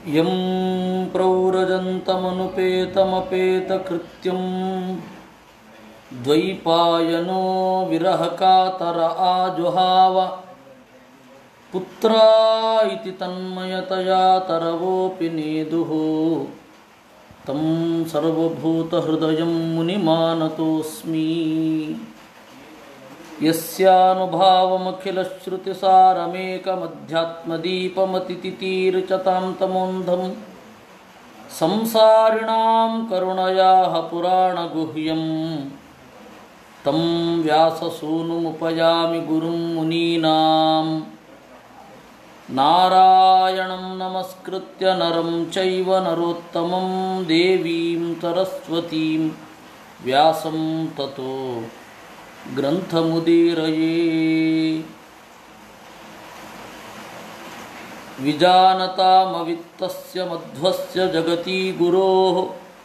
M ಪ್ರೌರಜಂತಮನುಪೇತಮಪೇತಕೃತ್ಯಂ ದ್ವೈಪಾಯನೋ ವಿರಹಕಾತರ ಆಜುಹಾವ ಪುತ್ರ ಇತಿ ತನ್ಮಯತಯಾ ತರವೋಪಿ ನೇದುಃ तं सर्वभूतहृदयं मुनिमानतोऽस्मि यस्यानुभावमखिलश्रुतिसारमेकमध्यात्मदीपमतितितीर्चतां तमोन्धं संसारिणां करुणयाः पुराणगुह्यं तं व्याससूनुमुपयामि गुरुं मुनीनाम् नारायणं नमस्कृत्य नरं चैव नरोत्तमं देवीं सरस्वतीं व्यासं ततो ग्रन्थमुदीरये विजानतामवित्तस्य मध्वस्य जगती गुरोः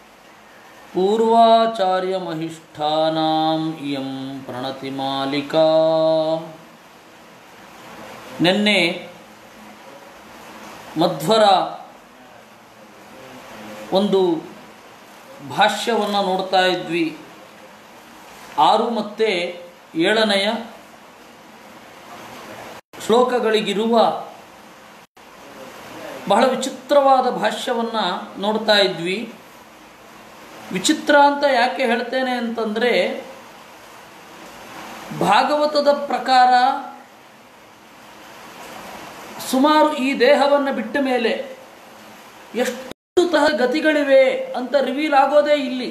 पूर्वाचार्यमहिष्ठानाम् इयं प्रणतिमालिका ನಿನ್ನೆ ಮಧ್ವರ ಒಂದು ಭಾಷ್ಯವನ್ನು ನೋಡ್ತಾ ಇದ್ವಿ ಆರು ಮತ್ತು ಏಳನೆಯ ಶ್ಲೋಕಗಳಿಗಿರುವ ಬಹಳ ವಿಚಿತ್ರವಾದ ಭಾಷ್ಯವನ್ನು ನೋಡ್ತಾ ಇದ್ವಿ ವಿಚಿತ್ರ ಅಂತ ಯಾಕೆ ಹೇಳ್ತೇನೆ ಅಂತಂದರೆ ಭಾಗವತದ ಪ್ರಕಾರ ಸುಮಾರು ಈ ದೇಹವನ್ನು ಬಿಟ್ಟ ಮೇಲೆ ಎಷ್ಟು ತಹ ಗತಿಗಳಿವೆ ಅಂತ ರಿವೀಲ್ ಆಗೋದೇ ಇಲ್ಲಿ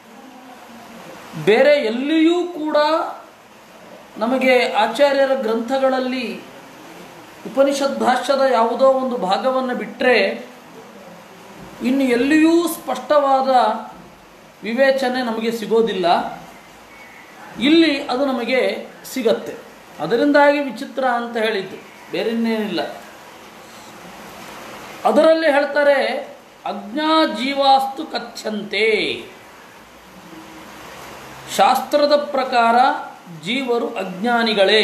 ಬೇರೆ ಎಲ್ಲಿಯೂ ಕೂಡ ನಮಗೆ ಆಚಾರ್ಯರ ಗ್ರಂಥಗಳಲ್ಲಿ ಉಪನಿಷತ್ ಭಾಷ್ಯದ ಯಾವುದೋ ಒಂದು ಭಾಗವನ್ನು ಬಿಟ್ಟರೆ ಇನ್ನು ಎಲ್ಲಿಯೂ ಸ್ಪಷ್ಟವಾದ ವಿವೇಚನೆ ನಮಗೆ ಸಿಗೋದಿಲ್ಲ ಇಲ್ಲಿ ಅದು ನಮಗೆ ಸಿಗತ್ತೆ ಅದರಿಂದಾಗಿ ವಿಚಿತ್ರ ಅಂತ ಹೇಳಿದ್ದು ಬೇರೆನ್ನೇನಿಲ್ಲ ಅದರಲ್ಲಿ ಹೇಳ್ತಾರೆ ಅಜ್ಞಾ ಜೀವಾಸ್ತು ಕಥ್ಯಂತೆ ಶಾಸ್ತ್ರದ ಪ್ರಕಾರ ಜೀವರು ಅಜ್ಞಾನಿಗಳೇ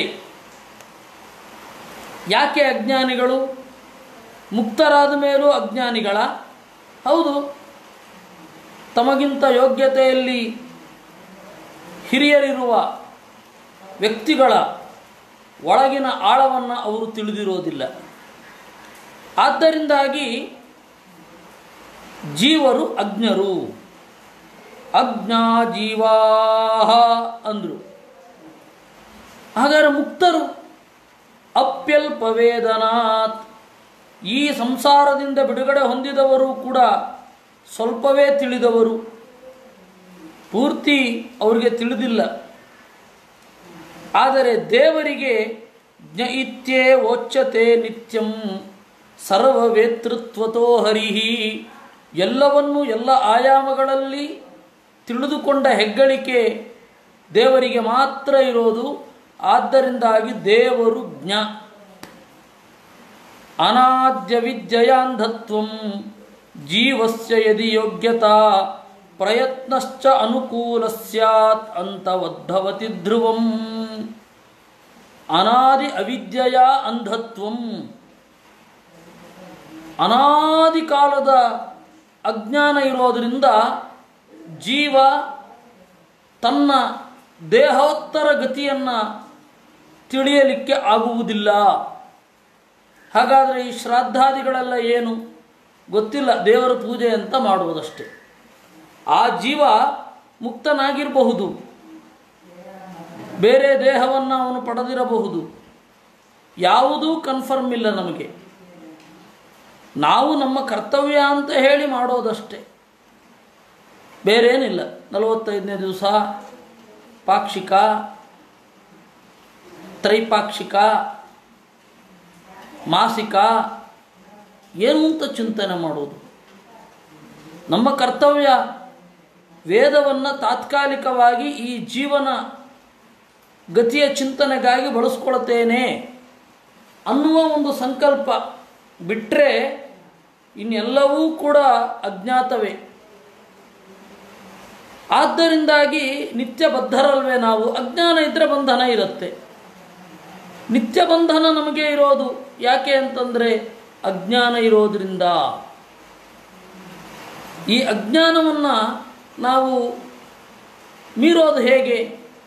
ಯಾಕೆ ಅಜ್ಞಾನಿಗಳು ಮುಕ್ತರಾದ ಮೇಲೂ ಅಜ್ಞಾನಿಗಳ ಹೌದು ತಮಗಿಂತ ಯೋಗ್ಯತೆಯಲ್ಲಿ ಹಿರಿಯರಿರುವ ವ್ಯಕ್ತಿಗಳ ಒಳಗಿನ ಆಳವನ್ನು ಅವರು ತಿಳಿದಿರೋದಿಲ್ಲ ಆದ್ದರಿಂದಾಗಿ ಜೀವರು ಅಜ್ಞರು ಅಜ್ಞಾ ಜೀವಾ ಅಂದರು ಹಾಗಾದರೆ ಮುಕ್ತರು ಅಪ್ಯಲ್ಪ ವೇದನಾತ್ ಈ ಸಂಸಾರದಿಂದ ಬಿಡುಗಡೆ ಹೊಂದಿದವರು ಕೂಡ ಸ್ವಲ್ಪವೇ ತಿಳಿದವರು ಪೂರ್ತಿ ಅವರಿಗೆ ತಿಳಿದಿಲ್ಲ ಆದರೆ ದೇವರಿಗೆ ಜ್ಞ ಇತ್ಯೇ ಓಚ್ಯತೆ ನಿತ್ಯಂ ಸರ್ವವೇತೃತ್ವತೋ ಹರಿಹಿ ಎಲ್ಲವನ್ನೂ ಎಲ್ಲ ಆಯಾಮಗಳಲ್ಲಿ ತಿಳಿದುಕೊಂಡ ಹೆಗ್ಗಳಿಕೆ ದೇವರಿಗೆ ಮಾತ್ರ ಇರೋದು ಆದ್ದರಿಂದಾಗಿ ದೇವರು ಜ್ಞ ಅನಾದ್ಯ ವಿದ್ಯಯಾಂಧತ್ವಂ ಜೀವಸ್ಯ ಯದಿ ಯೋಗ್ಯತಾ ಪ್ರಯತ್ನಶ್ಚ ಅನುಕೂಲ ಸ್ಯಾತ್ ಅಂತವದ್ಭವತಿ ಧ್ರುವಂ ಅನಾದಿ ಅವಿದ್ಯೆಯ ಅಂಧತ್ವಂ ಅನಾದಿ ಕಾಲದ ಅಜ್ಞಾನ ಇರೋದರಿಂದ ಜೀವ ತನ್ನ ದೇಹೋತ್ತರ ಗತಿಯನ್ನು ತಿಳಿಯಲಿಕ್ಕೆ ಆಗುವುದಿಲ್ಲ ಹಾಗಾದರೆ ಈ ಶ್ರಾದ್ದಾದಿಗಳೆಲ್ಲ ಏನು ಗೊತ್ತಿಲ್ಲ ದೇವರ ಪೂಜೆ ಅಂತ ಮಾಡುವುದಷ್ಟೇ ಆ ಜೀವ ಮುಕ್ತನಾಗಿರಬಹುದು ಬೇರೆ ದೇಹವನ್ನು ಅವನು ಪಡೆದಿರಬಹುದು ಯಾವುದೂ ಕನ್ಫರ್ಮ್ ಇಲ್ಲ ನಮಗೆ ನಾವು ನಮ್ಮ ಕರ್ತವ್ಯ ಅಂತ ಹೇಳಿ ಮಾಡೋದಷ್ಟೇ ಬೇರೇನಿಲ್ಲ ನಲವತ್ತೈದನೇ ದಿವಸ ಪಾಕ್ಷಿಕ ತ್ರೈಪಾಕ್ಷಿಕ ಮಾಸಿಕ ಏನು ಅಂತ ಚಿಂತನೆ ಮಾಡೋದು ನಮ್ಮ ಕರ್ತವ್ಯ ವೇದವನ್ನು ತಾತ್ಕಾಲಿಕವಾಗಿ ಈ ಜೀವನ ಗತಿಯ ಚಿಂತನೆಗಾಗಿ ಬಳಸ್ಕೊಳ್ತೇನೆ ಅನ್ನುವ ಒಂದು ಸಂಕಲ್ಪ ಬಿಟ್ಟರೆ ಇನ್ನೆಲ್ಲವೂ ಕೂಡ ಅಜ್ಞಾತವೇ ಆದ್ದರಿಂದಾಗಿ ನಿತ್ಯ ಬದ್ಧರಲ್ವೇ ನಾವು ಅಜ್ಞಾನ ಇದ್ದರೆ ಬಂಧನ ಇರುತ್ತೆ ನಿತ್ಯ ಬಂಧನ ನಮಗೆ ಇರೋದು ಯಾಕೆ ಅಂತಂದರೆ ಅಜ್ಞಾನ ಇರೋದ್ರಿಂದ ಈ ಅಜ್ಞಾನವನ್ನು ನಾವು ಮೀರೋದು ಹೇಗೆ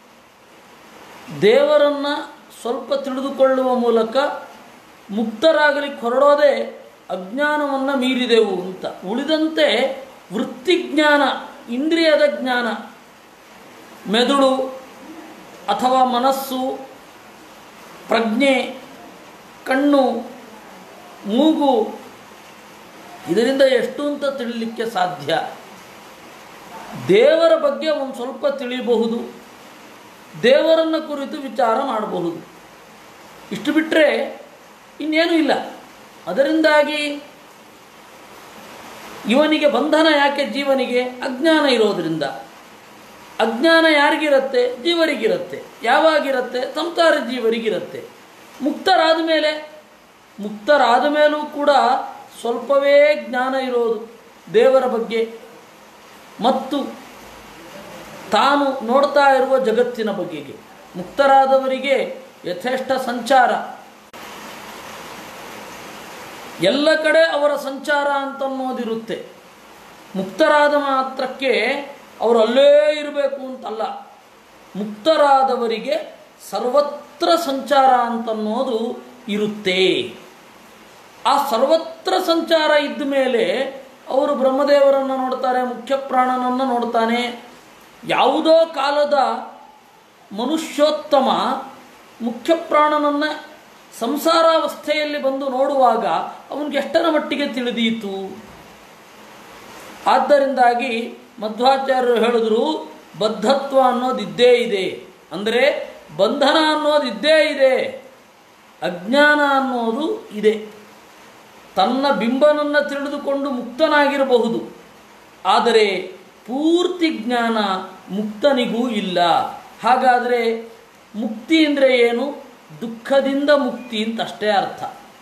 ದೇವರನ್ನು ಸ್ವಲ್ಪ ತಿಳಿದುಕೊಳ್ಳುವ ಮೂಲಕ ಮುಕ್ತರಾಗಲಿಕ್ಕೆ ಹೊರಡೋದೇ ಅಜ್ಞಾನವನ್ನು ಮೀರಿದೆವು ಅಂತ ಉಳಿದಂತೆ ವೃತ್ತಿಜ್ಞಾನ ಇಂದ್ರಿಯದ ಜ್ಞಾನ ಮೆದುಳು ಅಥವಾ ಮನಸ್ಸು ಪ್ರಜ್ಞೆ ಕಣ್ಣು ಮೂಗು ಇದರಿಂದ ಎಷ್ಟು ಅಂತ ತಿಳಿಲಿಕ್ಕೆ ಸಾಧ್ಯ ದೇವರ ಬಗ್ಗೆ ಒಂದು ಸ್ವಲ್ಪ ತಿಳಿಯಬಹುದು ದೇವರನ್ನು ಕುರಿತು ವಿಚಾರ ಮಾಡಬಹುದು ಇಷ್ಟು ಬಿಟ್ಟರೆ ಇನ್ನೇನೂ ಇಲ್ಲ ಅದರಿಂದಾಗಿ ಇವನಿಗೆ ಬಂಧನ ಯಾಕೆ ಜೀವನಿಗೆ ಅಜ್ಞಾನ ಇರೋದರಿಂದ ಅಜ್ಞಾನ ಯಾರಿಗಿರುತ್ತೆ ಜೀವರಿಗಿರುತ್ತೆ ಯಾವಾಗಿರುತ್ತೆ ಸಂಸಾರ ಜೀವರಿಗಿರುತ್ತೆ ಮುಕ್ತರಾದ ಮೇಲೆ ಮುಕ್ತರಾದ ಮೇಲೂ ಕೂಡ ಸ್ವಲ್ಪವೇ ಜ್ಞಾನ ಇರೋದು ದೇವರ ಬಗ್ಗೆ ಮತ್ತು ತಾನು ನೋಡ್ತಾ ಇರುವ ಜಗತ್ತಿನ ಬಗೆಗೆ ಮುಕ್ತರಾದವರಿಗೆ ಯಥೇಷ್ಟ ಸಂಚಾರ ಎಲ್ಲ ಕಡೆ ಅವರ ಸಂಚಾರ ಅಂತನ್ನೋದಿರುತ್ತೆ ಮುಕ್ತರಾದ ಮಾತ್ರಕ್ಕೆ ಅವರು ಅಲ್ಲೇ ಇರಬೇಕು ಅಂತಲ್ಲ ಮುಕ್ತರಾದವರಿಗೆ ಸರ್ವತ್ರ ಸಂಚಾರ ಅಂತನ್ನೋದು ಇರುತ್ತೆ ಆ ಸರ್ವತ್ರ ಸಂಚಾರ ಇದ್ದ ಮೇಲೆ ಅವರು ಬ್ರಹ್ಮದೇವರನ್ನು ನೋಡ್ತಾರೆ ಮುಖ್ಯ ಪ್ರಾಣನನ್ನು ನೋಡ್ತಾನೆ ಯಾವುದೋ ಕಾಲದ ಮನುಷ್ಯೋತ್ತಮ ಮುಖ್ಯ ಪ್ರಾಣನನ್ನು ಸಂಸಾರಾವಸ್ಥೆಯಲ್ಲಿ ಬಂದು ನೋಡುವಾಗ ಅವನಿಗೆ ಎಷ್ಟರ ಮಟ್ಟಿಗೆ ತಿಳಿದೀತು ಆದ್ದರಿಂದಾಗಿ ಮಧ್ವಾಚಾರ್ಯರು ಹೇಳಿದ್ರು ಬದ್ಧತ್ವ ಅನ್ನೋದು ಇದ್ದೇ ಇದೆ ಅಂದರೆ ಬಂಧನ ಅನ್ನೋದು ಇದ್ದೇ ಇದೆ ಅಜ್ಞಾನ ಅನ್ನೋದು ಇದೆ ತನ್ನ ಬಿಂಬನನ್ನು ತಿಳಿದುಕೊಂಡು ಮುಕ್ತನಾಗಿರಬಹುದು ಆದರೆ ಪೂರ್ತಿ ಜ್ಞಾನ ಮುಕ್ತನಿಗೂ ಇಲ್ಲ ಹಾಗಾದರೆ ಮುಕ್ತಿ ಅಂದರೆ ಏನು ದುಃಖದಿಂದ ಮುಕ್ತಿ ಅಂತ ಅಷ್ಟೇ ಅರ್ಥ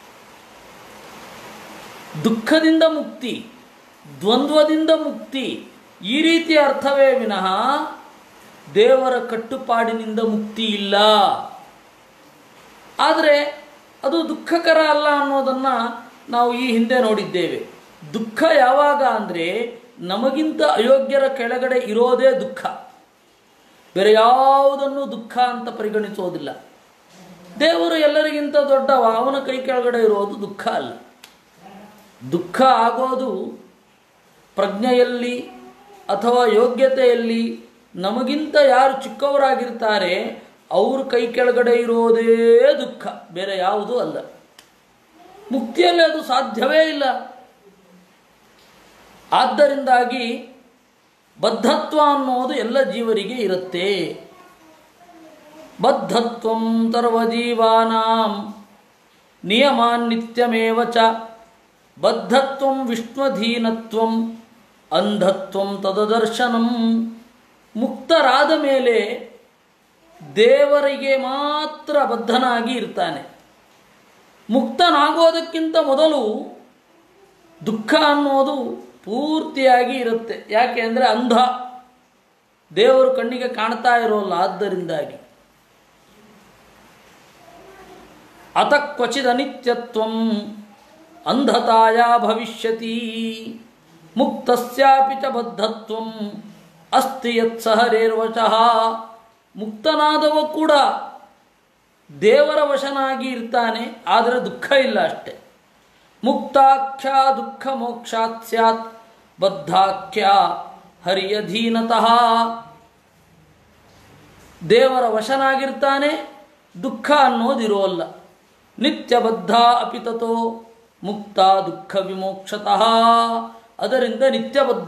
ದುಃಖದಿಂದ ಮುಕ್ತಿ ದ್ವಂದ್ವದಿಂದ ಮುಕ್ತಿ ಈ ರೀತಿಯ ಅರ್ಥವೇ ವಿನಃ ದೇವರ ಕಟ್ಟುಪಾಡಿನಿಂದ ಮುಕ್ತಿ ಇಲ್ಲ ಆದರೆ ಅದು ದುಃಖಕರ ಅಲ್ಲ ಅನ್ನೋದನ್ನು ನಾವು ಈ ಹಿಂದೆ ನೋಡಿದ್ದೇವೆ ದುಃಖ ಯಾವಾಗ ಅಂದರೆ ನಮಗಿಂತ ಅಯೋಗ್ಯರ ಕೆಳಗಡೆ ಇರೋದೇ ದುಃಖ ಬೇರೆ ಯಾವುದನ್ನು ದುಃಖ ಅಂತ ಪರಿಗಣಿಸೋದಿಲ್ಲ ದೇವರು ಎಲ್ಲರಿಗಿಂತ ದೊಡ್ಡವ ಅವನ ಕೈ ಕೆಳಗಡೆ ಇರೋದು ದುಃಖ ಅಲ್ಲ ದುಃಖ ಆಗೋದು ಪ್ರಜ್ಞೆಯಲ್ಲಿ ಅಥವಾ ಯೋಗ್ಯತೆಯಲ್ಲಿ ನಮಗಿಂತ ಯಾರು ಚಿಕ್ಕವರಾಗಿರ್ತಾರೆ ಅವ್ರ ಕೈ ಕೆಳಗಡೆ ಇರೋದೇ ದುಃಖ ಬೇರೆ ಯಾವುದೂ ಅಲ್ಲ ಮುಕ್ತಿಯಲ್ಲಿ ಅದು ಸಾಧ್ಯವೇ ಇಲ್ಲ ಆದ್ದರಿಂದಾಗಿ ಬದ್ಧತ್ವ ಅನ್ನೋದು ಎಲ್ಲ ಜೀವರಿಗೆ ಇರುತ್ತೆ ಬದ್ಧತ್ವಂ ಸರ್ವಜೀವಾನಾಂ ನಿಯಮಾನ್ ನಿತ್ಯಮೇವ ಚ ಬದ್ಧತ್ವಂ ವಿಷ್ಣುಧೀನತ್ವಂ ಅಂಧತ್ವಂ ತದದರ್ಶನಂ ಮುಕ್ತರಾದ ಮೇಲೆ ದೇವರಿಗೆ ಮಾತ್ರ ಬದ್ಧನಾಗಿ ಇರ್ತಾನೆ ಮುಕ್ತನಾಗೋದಕ್ಕಿಂತ ಮೊದಲು ದುಃಖ ಅನ್ನೋದು ಪೂರ್ತಿಯಾಗಿ ಇರುತ್ತೆ ಯಾಕೆ ಅಂದರೆ ಅಂಧ ದೇವರು ಕಣ್ಣಿಗೆ ಕಾಣ್ತಾ ಇರೋಲ್ಲ ಆದ್ದರಿಂದಾಗಿ ಅತ ಕ್ವಚಿದ ಅನಿತ್ಯತ್ವಂ ಅಂಧತಾಯ ಭವಿಷ್ಯತಿ ಮುಕ್ತಸ್ಯಾಪಿ ಚ ಬದ್ಧತ್ವಂ ಅಸ್ತಿ ಯತ್ಸಹರೇರ್ವಚಃ ಮುಕ್ತನಾದವ ಕೂಡ ದೇವರ ವಶನಾಗಿ ಇರ್ತಾನೆ ಆದರೆ ದುಃಖ ಇಲ್ಲ ಅಷ್ಟೆ ಮುಕ್ತಾಖ್ಯ ದುಃಖ ಮೋಕ್ಷಾತ್ ಸ್ಯಾತ್ ಬದ್ಧಾಖ್ಯ ಹರಿಯಧೀನತಃ ದೇವರ ವಶನಾಗಿರ್ತಾನೆ ದುಃಖ ಅನ್ನೋದಿರೋಲ್ಲ ನಿತ್ಯಬದ್ಧ ಅಪಿತತೋ ಮುಕ್ತ ದುಃಖ ವಿಮೋಕ್ಷತಃ ಅದರಿಂದ ನಿತ್ಯಬದ್ಧ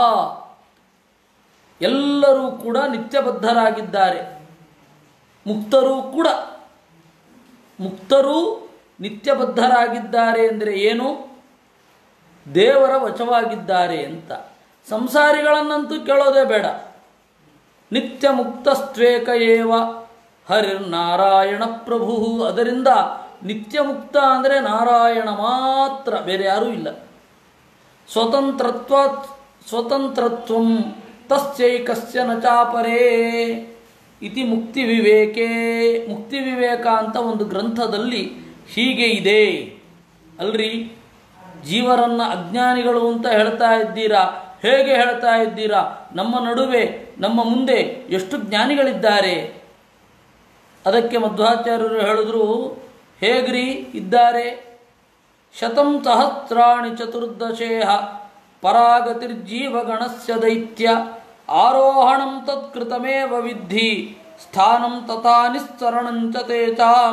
ಎಲ್ಲರೂ ಕೂಡ ನಿತ್ಯಬದ್ಧರಾಗಿದ್ದಾರೆ ಮುಕ್ತರೂ ಕೂಡ ಮುಕ್ತರೂ ನಿತ್ಯಬದ್ಧರಾಗಿದ್ದಾರೆ ಅಂದರೆ ಏನು ದೇವರ ವಚವಾಗಿದ್ದಾರೆ ಅಂತ ಸಂಸಾರಿಗಳನ್ನಂತೂ ಕೇಳೋದೇ ಬೇಡ ನಿತ್ಯ ಮುಕ್ತಸ್ತ್ವೇಕ ಏವ ಹರಿರ್ನಾರಾಯಣ ಪ್ರಭು ಅದರಿಂದ ನಿತ್ಯ ಮುಕ್ತ ಅಂದರೆ ನಾರಾಯಣ ಮಾತ್ರ ಬೇರೆ ಯಾರೂ ಇಲ್ಲ ಸ್ವತಂತ್ರತ್ವ ಸ್ವತಂತ್ರತ್ವಂ ತಸ್ಯೈಕಸ್ಯ ನ ಚಾಪರೇ ಇತಿ ಮುಕ್ತಿ ವಿವೇಕೆ ಮುಕ್ತಿ ವಿವೇಕ ಅಂತ ಒಂದು ಗ್ರಂಥದಲ್ಲಿ ಹೀಗೆ ಇದೆ ಅಲ್ರಿ ಜೀವರನ್ನ ಅಜ್ಞಾನಿಗಳು ಅಂತ ಹೇಳ್ತಾ ಇದ್ದೀರಾ ಹೇಗೆ ಹೇಳ್ತಾ ಇದ್ದೀರಾ ನಮ್ಮ ನಡುವೆ ನಮ್ಮ ಮುಂದೆ ಎಷ್ಟು ಜ್ಞಾನಿಗಳಿದ್ದಾರೆ ಅದಕ್ಕೆ ಮಧ್ವಾಚಾರ್ಯರು ಹೇಳಿದ್ರು ಹೇಗ್ರಿ ಇದ್ದಾರೆ ಶತಂ ಸಹಸ್ರಾಣಿ ಚತುರ್ದಶೇಹ ಪರಾಗತಿರ್ಜೀವಗಣಸ್ಯ ದೈತ್ಯ ಆರೋಹಣಂ ತತ್ಕೃತಮೇವ ವಿದ್ಧಿ ಸ್ಥಾನಂ ತಥಾ ನಿಸ್ಸರಣಂಚ ತೇಚಾಂ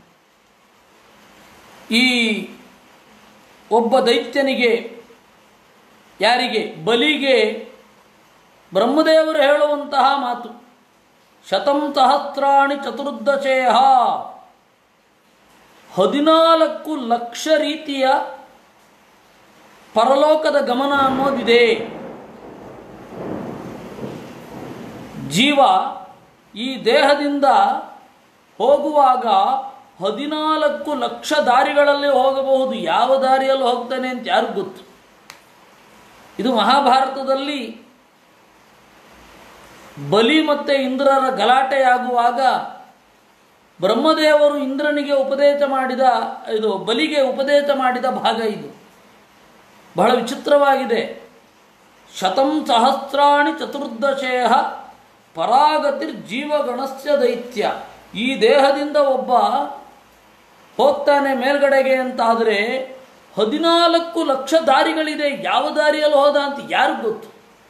ಈ ಒಬ್ಬ ದೈತ್ಯನಿಗೆ ಯಾರಿಗೆ ಬಲಿಗೆ ಬ್ರಹ್ಮದೇವರು ಹೇಳುವಂತಹ ಮಾತು ಶತಂ ಸಹಸ್ರಾಣಿ ಚತುರ್ದಶೇಹ ಹದಿನಾಲ್ಕು ಲಕ್ಷ ರೀತಿಯ ಪರಲೋಕದ ಗಮನ ಅನ್ನೋದಿದೆ ಜೀವ ಈ ದೇಹದಿಂದ ಹೋಗುವಾಗ ಹದಿನಾಲ್ಕು ಲಕ್ಷ ದಾರಿಗಳಲ್ಲಿ ಹೋಗಬಹುದು ಯಾವ ದಾರಿಯಲ್ಲಿ ಹೋಗ್ತಾನೆ ಅಂತ ಯಾರಿಗೂ ಗೊತ್ತು ಇದು ಮಹಾಭಾರತದಲ್ಲಿ ಬಲಿ ಮತ್ತು ಇಂದ್ರರ ಗಲಾಟೆಯಾಗುವಾಗ ಬ್ರಹ್ಮದೇವರು ಇಂದ್ರನಿಗೆ ಉಪದೇಶ ಮಾಡಿದ ಇದು ಬಲಿಗೆ ಉಪದೇಶ ಮಾಡಿದ ಭಾಗ ಇದು ಬಹಳ ವಿಚಿತ್ರವಾಗಿದೆ ಶತಂ ಸಹಸ್ರಾಣಿ ಚತುರ್ದಶೇಹ ಪರಾಗತಿರ್ ಜೀವಗಣಸ್ಯ ದೈತ್ಯ ಈ ದೇಹದಿಂದ ಒಬ್ಬ ಹೋಗ್ತಾನೆ ಮೇಲ್ಗಡೆಗೆ ಅಂತಾದರೆ ಹದಿನಾಲ್ಕು ಲಕ್ಷ ದಾರಿಗಳಿದೆ ಯಾವ ದಾರಿಯಲ್ಲಿ ಹೋದ ಅಂತ ಯಾರಿಗೂ ಗೊತ್ತು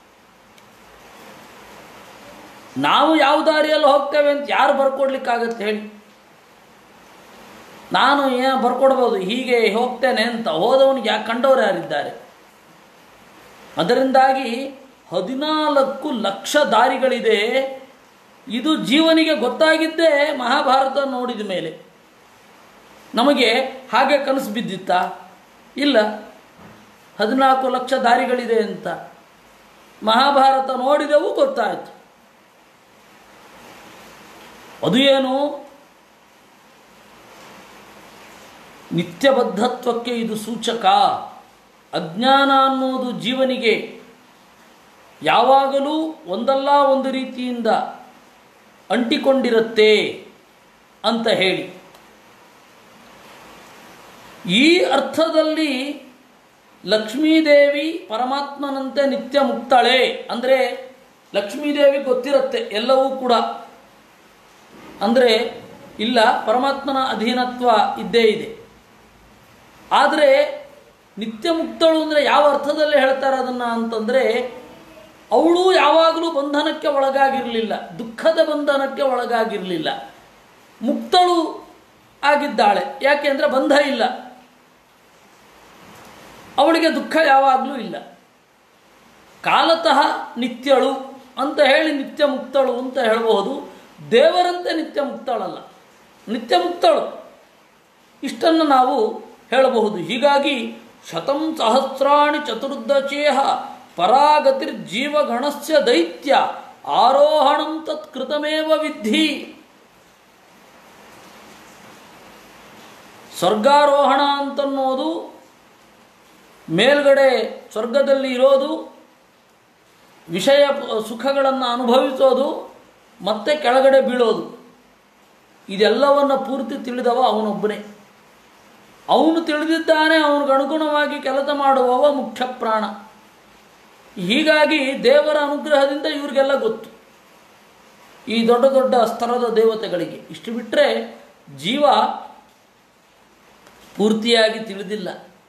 ನಾವು ಯಾವ ದಾರಿಯಲ್ಲಿ ಹೋಗ್ತೇವೆ ಅಂತ ಯಾರು ಬರ್ಕೊಡ್ಲಿಕ್ಕಾಗತ್ತೆ ಹೇಳಿ ನಾನು ಏನು ಬರ್ಕೊಡ್ಬೋದು ಹೀಗೆ ಹೋಗ್ತೇನೆ ಅಂತ ಹೋದವನಿಗೆ ಯಾಕೆ ಕಂಡವರು ಯಾರಿದ್ದಾರೆ ಅದರಿಂದಾಗಿ ಹದಿನಾಲ್ಕು ಲಕ್ಷ ದಾರಿಗಳಿದೆ ಇದು ಜೀವನಿಗೆ ಗೊತ್ತಾಗಿದ್ದೇ ಮಹಾಭಾರತ ನೋಡಿದ ಮೇಲೆ ನಮಗೆ ಹಾಗೆ ಕನಸು ಬಿದ್ದಿತ್ತಾ ಇಲ್ಲ ಹದಿನಾಲ್ಕು ಲಕ್ಷ ದಾರಿಗಳಿದೆ ಅಂತ ಮಹಾಭಾರತ ನೋಡಿದೆವು ಗೊತ್ತಾಯಿತು ಅದು ಏನು ನಿತ್ಯಬದ್ಧತ್ವಕ್ಕೆ ಇದು ಸೂಚಕ ಅಜ್ಞಾನ ಅನ್ನೋದು ಜೀವನಿಗೆ ಯಾವಾಗಲೂ ಒಂದಲ್ಲ ಒಂದು ರೀತಿಯಿಂದ ಅಂಟಿಕೊಂಡಿರುತ್ತೆ ಅಂತ ಹೇಳಿ ಈ ಅರ್ಥದಲ್ಲಿ ಲಕ್ಷ್ಮೀದೇವಿ ಪರಮಾತ್ಮನಂತೆ ನಿತ್ಯ ಮುಕ್ತಳೆ ಅಂದರೆ ಲಕ್ಷ್ಮೀದೇವಿ ಗೊತ್ತಿರುತ್ತೆ ಎಲ್ಲವೂ ಕೂಡ ಅಂದರೆ ಇಲ್ಲ ಪರಮಾತ್ಮನ ಅಧೀನತ್ವ ಇದ್ದೇ ಇದೆ ಆದರೆ ನಿತ್ಯ ಮುಕ್ತಳು ಅಂದರೆ ಯಾವ ಅರ್ಥದಲ್ಲಿ ಹೇಳ್ತಾರೆ ಅದನ್ನು ಅಂತಂದರೆ ಅವಳು ಯಾವಾಗಲೂ ಬಂಧನಕ್ಕೆ ಒಳಗಾಗಿರಲಿಲ್ಲ ದುಃಖದ ಬಂಧನಕ್ಕೆ ಒಳಗಾಗಿರಲಿಲ್ಲ ಮುಕ್ತಳು ಆಗಿದ್ದಾಳೆ ಯಾಕೆಂದರೆ ಬಂಧ ಇಲ್ಲ ಅವಳಿಗೆ ದುಃಖ ಯಾವಾಗಲೂ ಇಲ್ಲ ಕಾಲತಃ ನಿತ್ಯಳು ಅಂತ ಹೇಳಿ ನಿತ್ಯ ಮುಕ್ತಳು ಅಂತ ಹೇಳಬಹುದು ದೇವರಂತೆ ನಿತ್ಯ ಮುಕ್ತಳಲ್ಲ ನಿತ್ಯ ಮುಕ್ತಳು ಇಷ್ಟನ್ನು ನಾವು ಹೇಳಬಹುದು ಹೀಗಾಗಿ ಶತಂ ಸಹಸ್ರಾಣಿ ಚತುರ್ದಶೇಹ ಪರಾಗತಿರ್ ಜೀವಗಣಸ್ಯ ದೈತ್ಯ ಆರೋಹಣಂ ತತ್ಕೃತಮೇವ ವಿದ್ಧಿ ಸ್ವರ್ಗಾರೋಹಣ ಅಂತನ್ನೋದು ಮೇಲ್ಗಡೆ ಸ್ವರ್ಗದಲ್ಲಿ ಇರೋದು ವಿಷಯ ಸುಖಗಳನ್ನು ಅನುಭವಿಸೋದು ಮತ್ತೆ ಕೆಳಗಡೆ ಬೀಳೋದು ಇದೆಲ್ಲವನ್ನು ಪೂರ್ತಿ ತಿಳಿದವ ಅವನೊಬ್ಬನೇ ಅವನು ತಿಳಿದಿದ್ದಾನೆ ಅವನಿಗೆ ಅನುಗುಣವಾಗಿ ಕೆಲಸ ಮಾಡುವವ ಮುಖ್ಯ ಪ್ರಾಣ ಹೀಗಾಗಿ ದೇವರ ಅನುಗ್ರಹದಿಂದ ಇವ್ರಿಗೆಲ್ಲ ಗೊತ್ತು ಈ ದೊಡ್ಡ ದೊಡ್ಡ ಸ್ತರದ ದೇವತೆಗಳಿಗೆ ಇಷ್ಟು ಬಿಟ್ಟರೆ ಜೀವ ಪೂರ್ತಿಯಾಗಿ ತಿಳಿದಿಲ್ಲ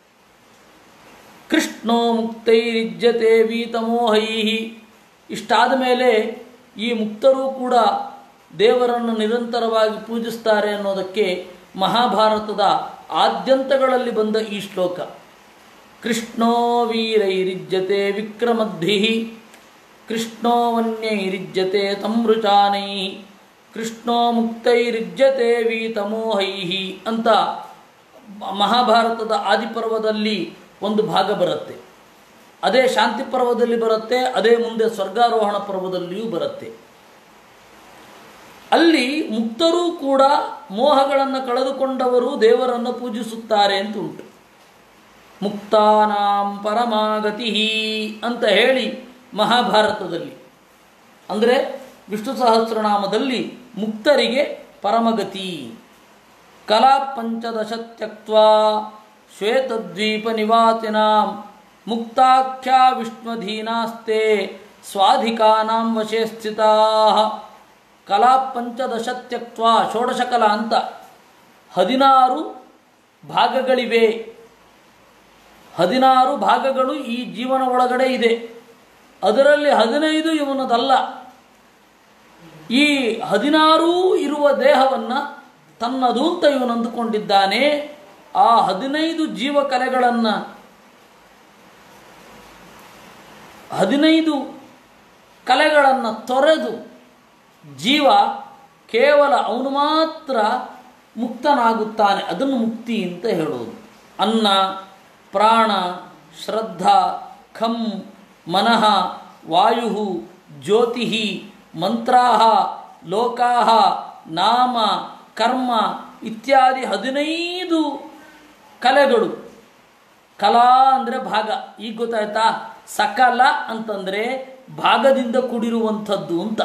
ಕೃಷ್ಣೋ ಮುಕ್ತೈರಿಜ್ಯತೆ ವೀತಮೋಹೈ ಇಷ್ಟಾದ ಮೇಲೆ ಈ ಮುಕ್ತರು ಕೂಡ ದೇವರನ್ನು ನಿರಂತರವಾಗಿ ಪೂಜಿಸ್ತಾರೆ ಅನ್ನೋದಕ್ಕೆ ಮಹಾಭಾರತದ ಆದ್ಯಂತಗಳಲ್ಲಿ ಬಂದ ಈ ಶ್ಲೋಕ ಕೃಷ್ಣೋ ವೀರೈರಿಜ್ಯತೆ ವಿಕ್ರಮದ್ಭಿ ಕೃಷ್ಣೋ ವನ್ಯೈರಿಜ್ಯತೆ ತಮೃಚಾನೈ ಕೃಷ್ಣೋ ಮುಕ್ತೈರಿಜ್ಯತೆ ವೀತಮೋಹೈ ಅಂತ ಮಹಾಭಾರತದ ಆದಿಪರ್ವದಲ್ಲಿ ಒಂದು ಭಾಗ ಬರುತ್ತೆ ಅದೇ ಶಾಂತಿ ಪರ್ವದಲ್ಲಿ ಬರುತ್ತೆ ಅದೇ ಮುಂದೆ ಸ್ವರ್ಗಾರೋಹಣ ಪರ್ವದಲ್ಲಿಯೂ ಬರುತ್ತೆ ಅಲ್ಲಿ ಮುಕ್ತರೂ ಕೂಡ ಮೋಹಗಳನ್ನು ಕಳೆದುಕೊಂಡವರು ದೇವರನ್ನು ಪೂಜಿಸುತ್ತಾರೆ ಅಂತ ಉಂಟು ಮುಕ್ತಾನಾಂ ಪರಮಾಗತಿ ಅಂತ ಹೇಳಿ ಮಹಾಭಾರತದಲ್ಲಿ ಅಂದರೆ ವಿಷ್ಣು ಸಹಸ್ರನಾಮದಲ್ಲಿ ಮುಕ್ತರಿಗೆ ಪರಮಗತಿ ಕಲಾ ಪಂಚದಶ ತ್ಯಕ್ವಾ ಶ್ವೇತದ್ವೀಪ ನಿವಾಸಿನಾಂ ಮುಕ್ತಾಖ್ಯಾ ವಿಷ್ಣುಧೀನಾಸ್ತೆ ಸ್ವಾಧಿಕಾನಾಂ ವಶೇ ಸ್ಥಿತಾ ಕಲಾ ಪಂಚದಶ ತ್ಯಕ್ತ್ವ ಷೋಡಶ ಕಲಾ ಅಂತ ಹದಿನಾರು ಭಾಗಗಳಿವೆ ಹದಿನಾರು ಭಾಗಗಳು ಈ ಜೀವನ ಒಳಗಡೆ ಇದೆ ಅದರಲ್ಲಿ ಹದಿನೈದು ಇವನದಲ್ಲ ಈ ಹದಿನಾರೂ ಇರುವ ದೇಹವನ್ನು ತನ್ನದು ಅಂತ ಇವನು ಅಂದುಕೊಂಡಿದ್ದಾನೆ ಆ ಹದಿನೈದು ಜೀವಕಲೆಗಳನ್ನು ಹದಿನೈದು ಕಲೆಗಳನ್ನು ತೊರೆದು ಜೀವ ಕೇವಲ ಅವನು ಮಾತ್ರ ಮುಕ್ತನಾಗುತ್ತಾನೆ ಅದನ್ನು ಮುಕ್ತಿ ಅಂತ ಹೇಳುವುದು ಅನ್ನ ಪ್ರಾಣ ಶ್ರದ್ಧಾ ಖಂ ಮನಃ ವಾಯು ಜ್ಯೋತಿ ಮಂತ್ರಾ ಲೋಕಾ ನಾಮ ಕರ್ಮ ಇತ್ಯಾದಿ ಹದಿನೈದು ಕಲೆಗಳು ಕಲಾ ಅಂದರೆ ಭಾಗ ಈಗ ಗೊತ್ತಾಯ್ತಾ ಸಕಲ ಅಂತಂದರೆ ಭಾಗದಿಂದ ಕೂಡಿರುವಂಥದ್ದು ಅಂತ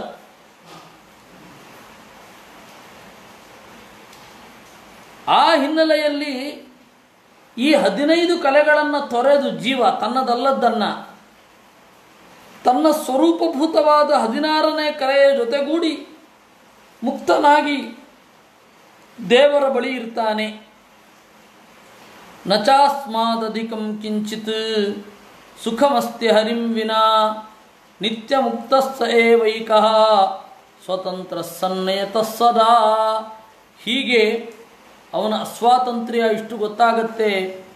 ಆ ಹಿನ್ನೆಲೆಯಲ್ಲಿ ಈ ಹದಿನೈದು ಕಲೆಗಳನ್ನು ತೊರೆದು ಜೀವ ತನ್ನದಲ್ಲದ್ದನ್ನು ತನ್ನ ಸ್ವರೂಪಭೂತವಾದ ಹದಿನಾರನೇ ಕಲೆಯ ಜೊತೆಗೂಡಿ ಮುಕ್ತನಾಗಿ ದೇವರ ಬಳಿ ಇರ್ತಾನೆ ನಚಾಸ್ಮಾದಧಿಕಂ ಕಿಂಚಿತ್ ಸುಖಮಸ್ತಿ ಹರಿಂ ವಿನಾ ನಿತ್ಯ ಮುಕ್ತಸ್ಸ ಏವೈಕಃ ಸ್ವತಂತ್ರ ಸನ್ನಯತ ಸದಾ ಹೀಗೆ ಅವನ ಅಸ್ವಾತಂತ್ರ್ಯ ಇಷ್ಟು ಗೊತ್ತಾಗತ್ತೆ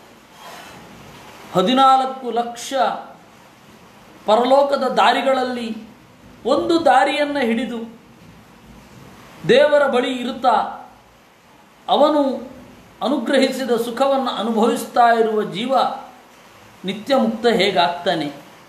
ಹದಿನಾಲ್ಕು ಲಕ್ಷ ಪರಲೋಕದ ದಾರಿಗಳಲ್ಲಿ ಒಂದು ದಾರಿಯನ್ನು ಹಿಡಿದು ದೇವರ ಬಳಿ ಇರುತ್ತಾ ಅವನು ಅನುಗ್ರಹಿಸಿದ ಸುಖವನ್ನು ಅನುಭವಿಸ್ತಾ ಇರುವ ಜೀವ ನಿತ್ಯ ಮುಕ್ತ ಹೇಗಾಗ್ತಾನೆ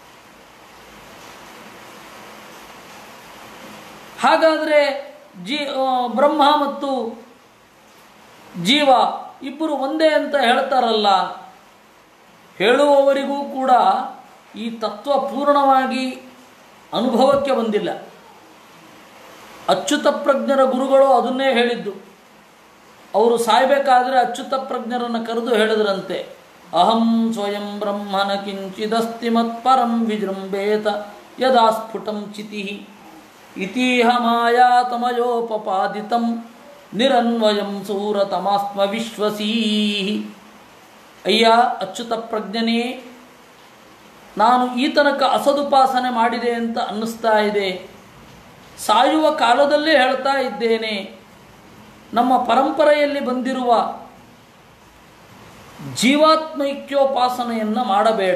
ಹಾಗಾದರೆ ಜೀ ಆ, ಬ್ರಹ್ಮ ಮತ್ತು ಜೀವ ಇಬ್ಬರು ಒಂದೇ ಅಂತ ಹೇಳ್ತಾರಲ್ಲ ಹೇಳುವವರಿಗೂ ಕೂಡ ಈ ತತ್ವ ಪೂರ್ಣವಾಗಿ ಅನುಭವಕ್ಕೆ ಬಂದಿಲ್ಲ ಅಚ್ಯುತ ಪ್ರಜ್ಞರ ಗುರುಗಳು ಅದನ್ನೇ ಹೇಳಿದ್ದು ಅವರು ಸಾಯಬೇಕಾದ್ರೆ ಅಚ್ಯುತ ಪ್ರಜ್ಞರನ್ನು ಕರೆದು ಹೇಳಿದ್ರಂತೆ ಅಹಂ ಸ್ವಯಂ ಬ್ರಹ್ಮನ ಕಿಂಚಿದಸ್ತಿ ಮತ್ಪರಂ ವಿಜೃಂಭೇತ ಯದಾ ಸ್ಫುಟಂ ಚಿತಿ ಇತೀಹ ಮಾಯಾತಮಯೋಪಪಾದಿತಂ ನಿರನ್ವಯಂ ಸೂರತಮಾಸ್ಮ ವಿಶ್ವಸೀ ಅಯ್ಯ ಅಚ್ಯುತ ಪ್ರಜ್ಞನೇ ನಾನು ಈ ತನಕ ಅಸದುಪಾಸನೆ ಮಾಡಿದೆ ಅಂತ ಅನ್ನಿಸ್ತಾ ಇದೆ ಸಾಯುವ ಕಾಲದಲ್ಲೇ ಹೇಳ್ತಾ ಇದ್ದೇನೆ ನಮ್ಮ ಪರಂಪರೆಯಲ್ಲಿ ಬಂದಿರುವ ಜೀವಾತ್ಮೈಕ್ಯೋಪಾಸನೆಯನ್ನು ಮಾಡಬೇಡ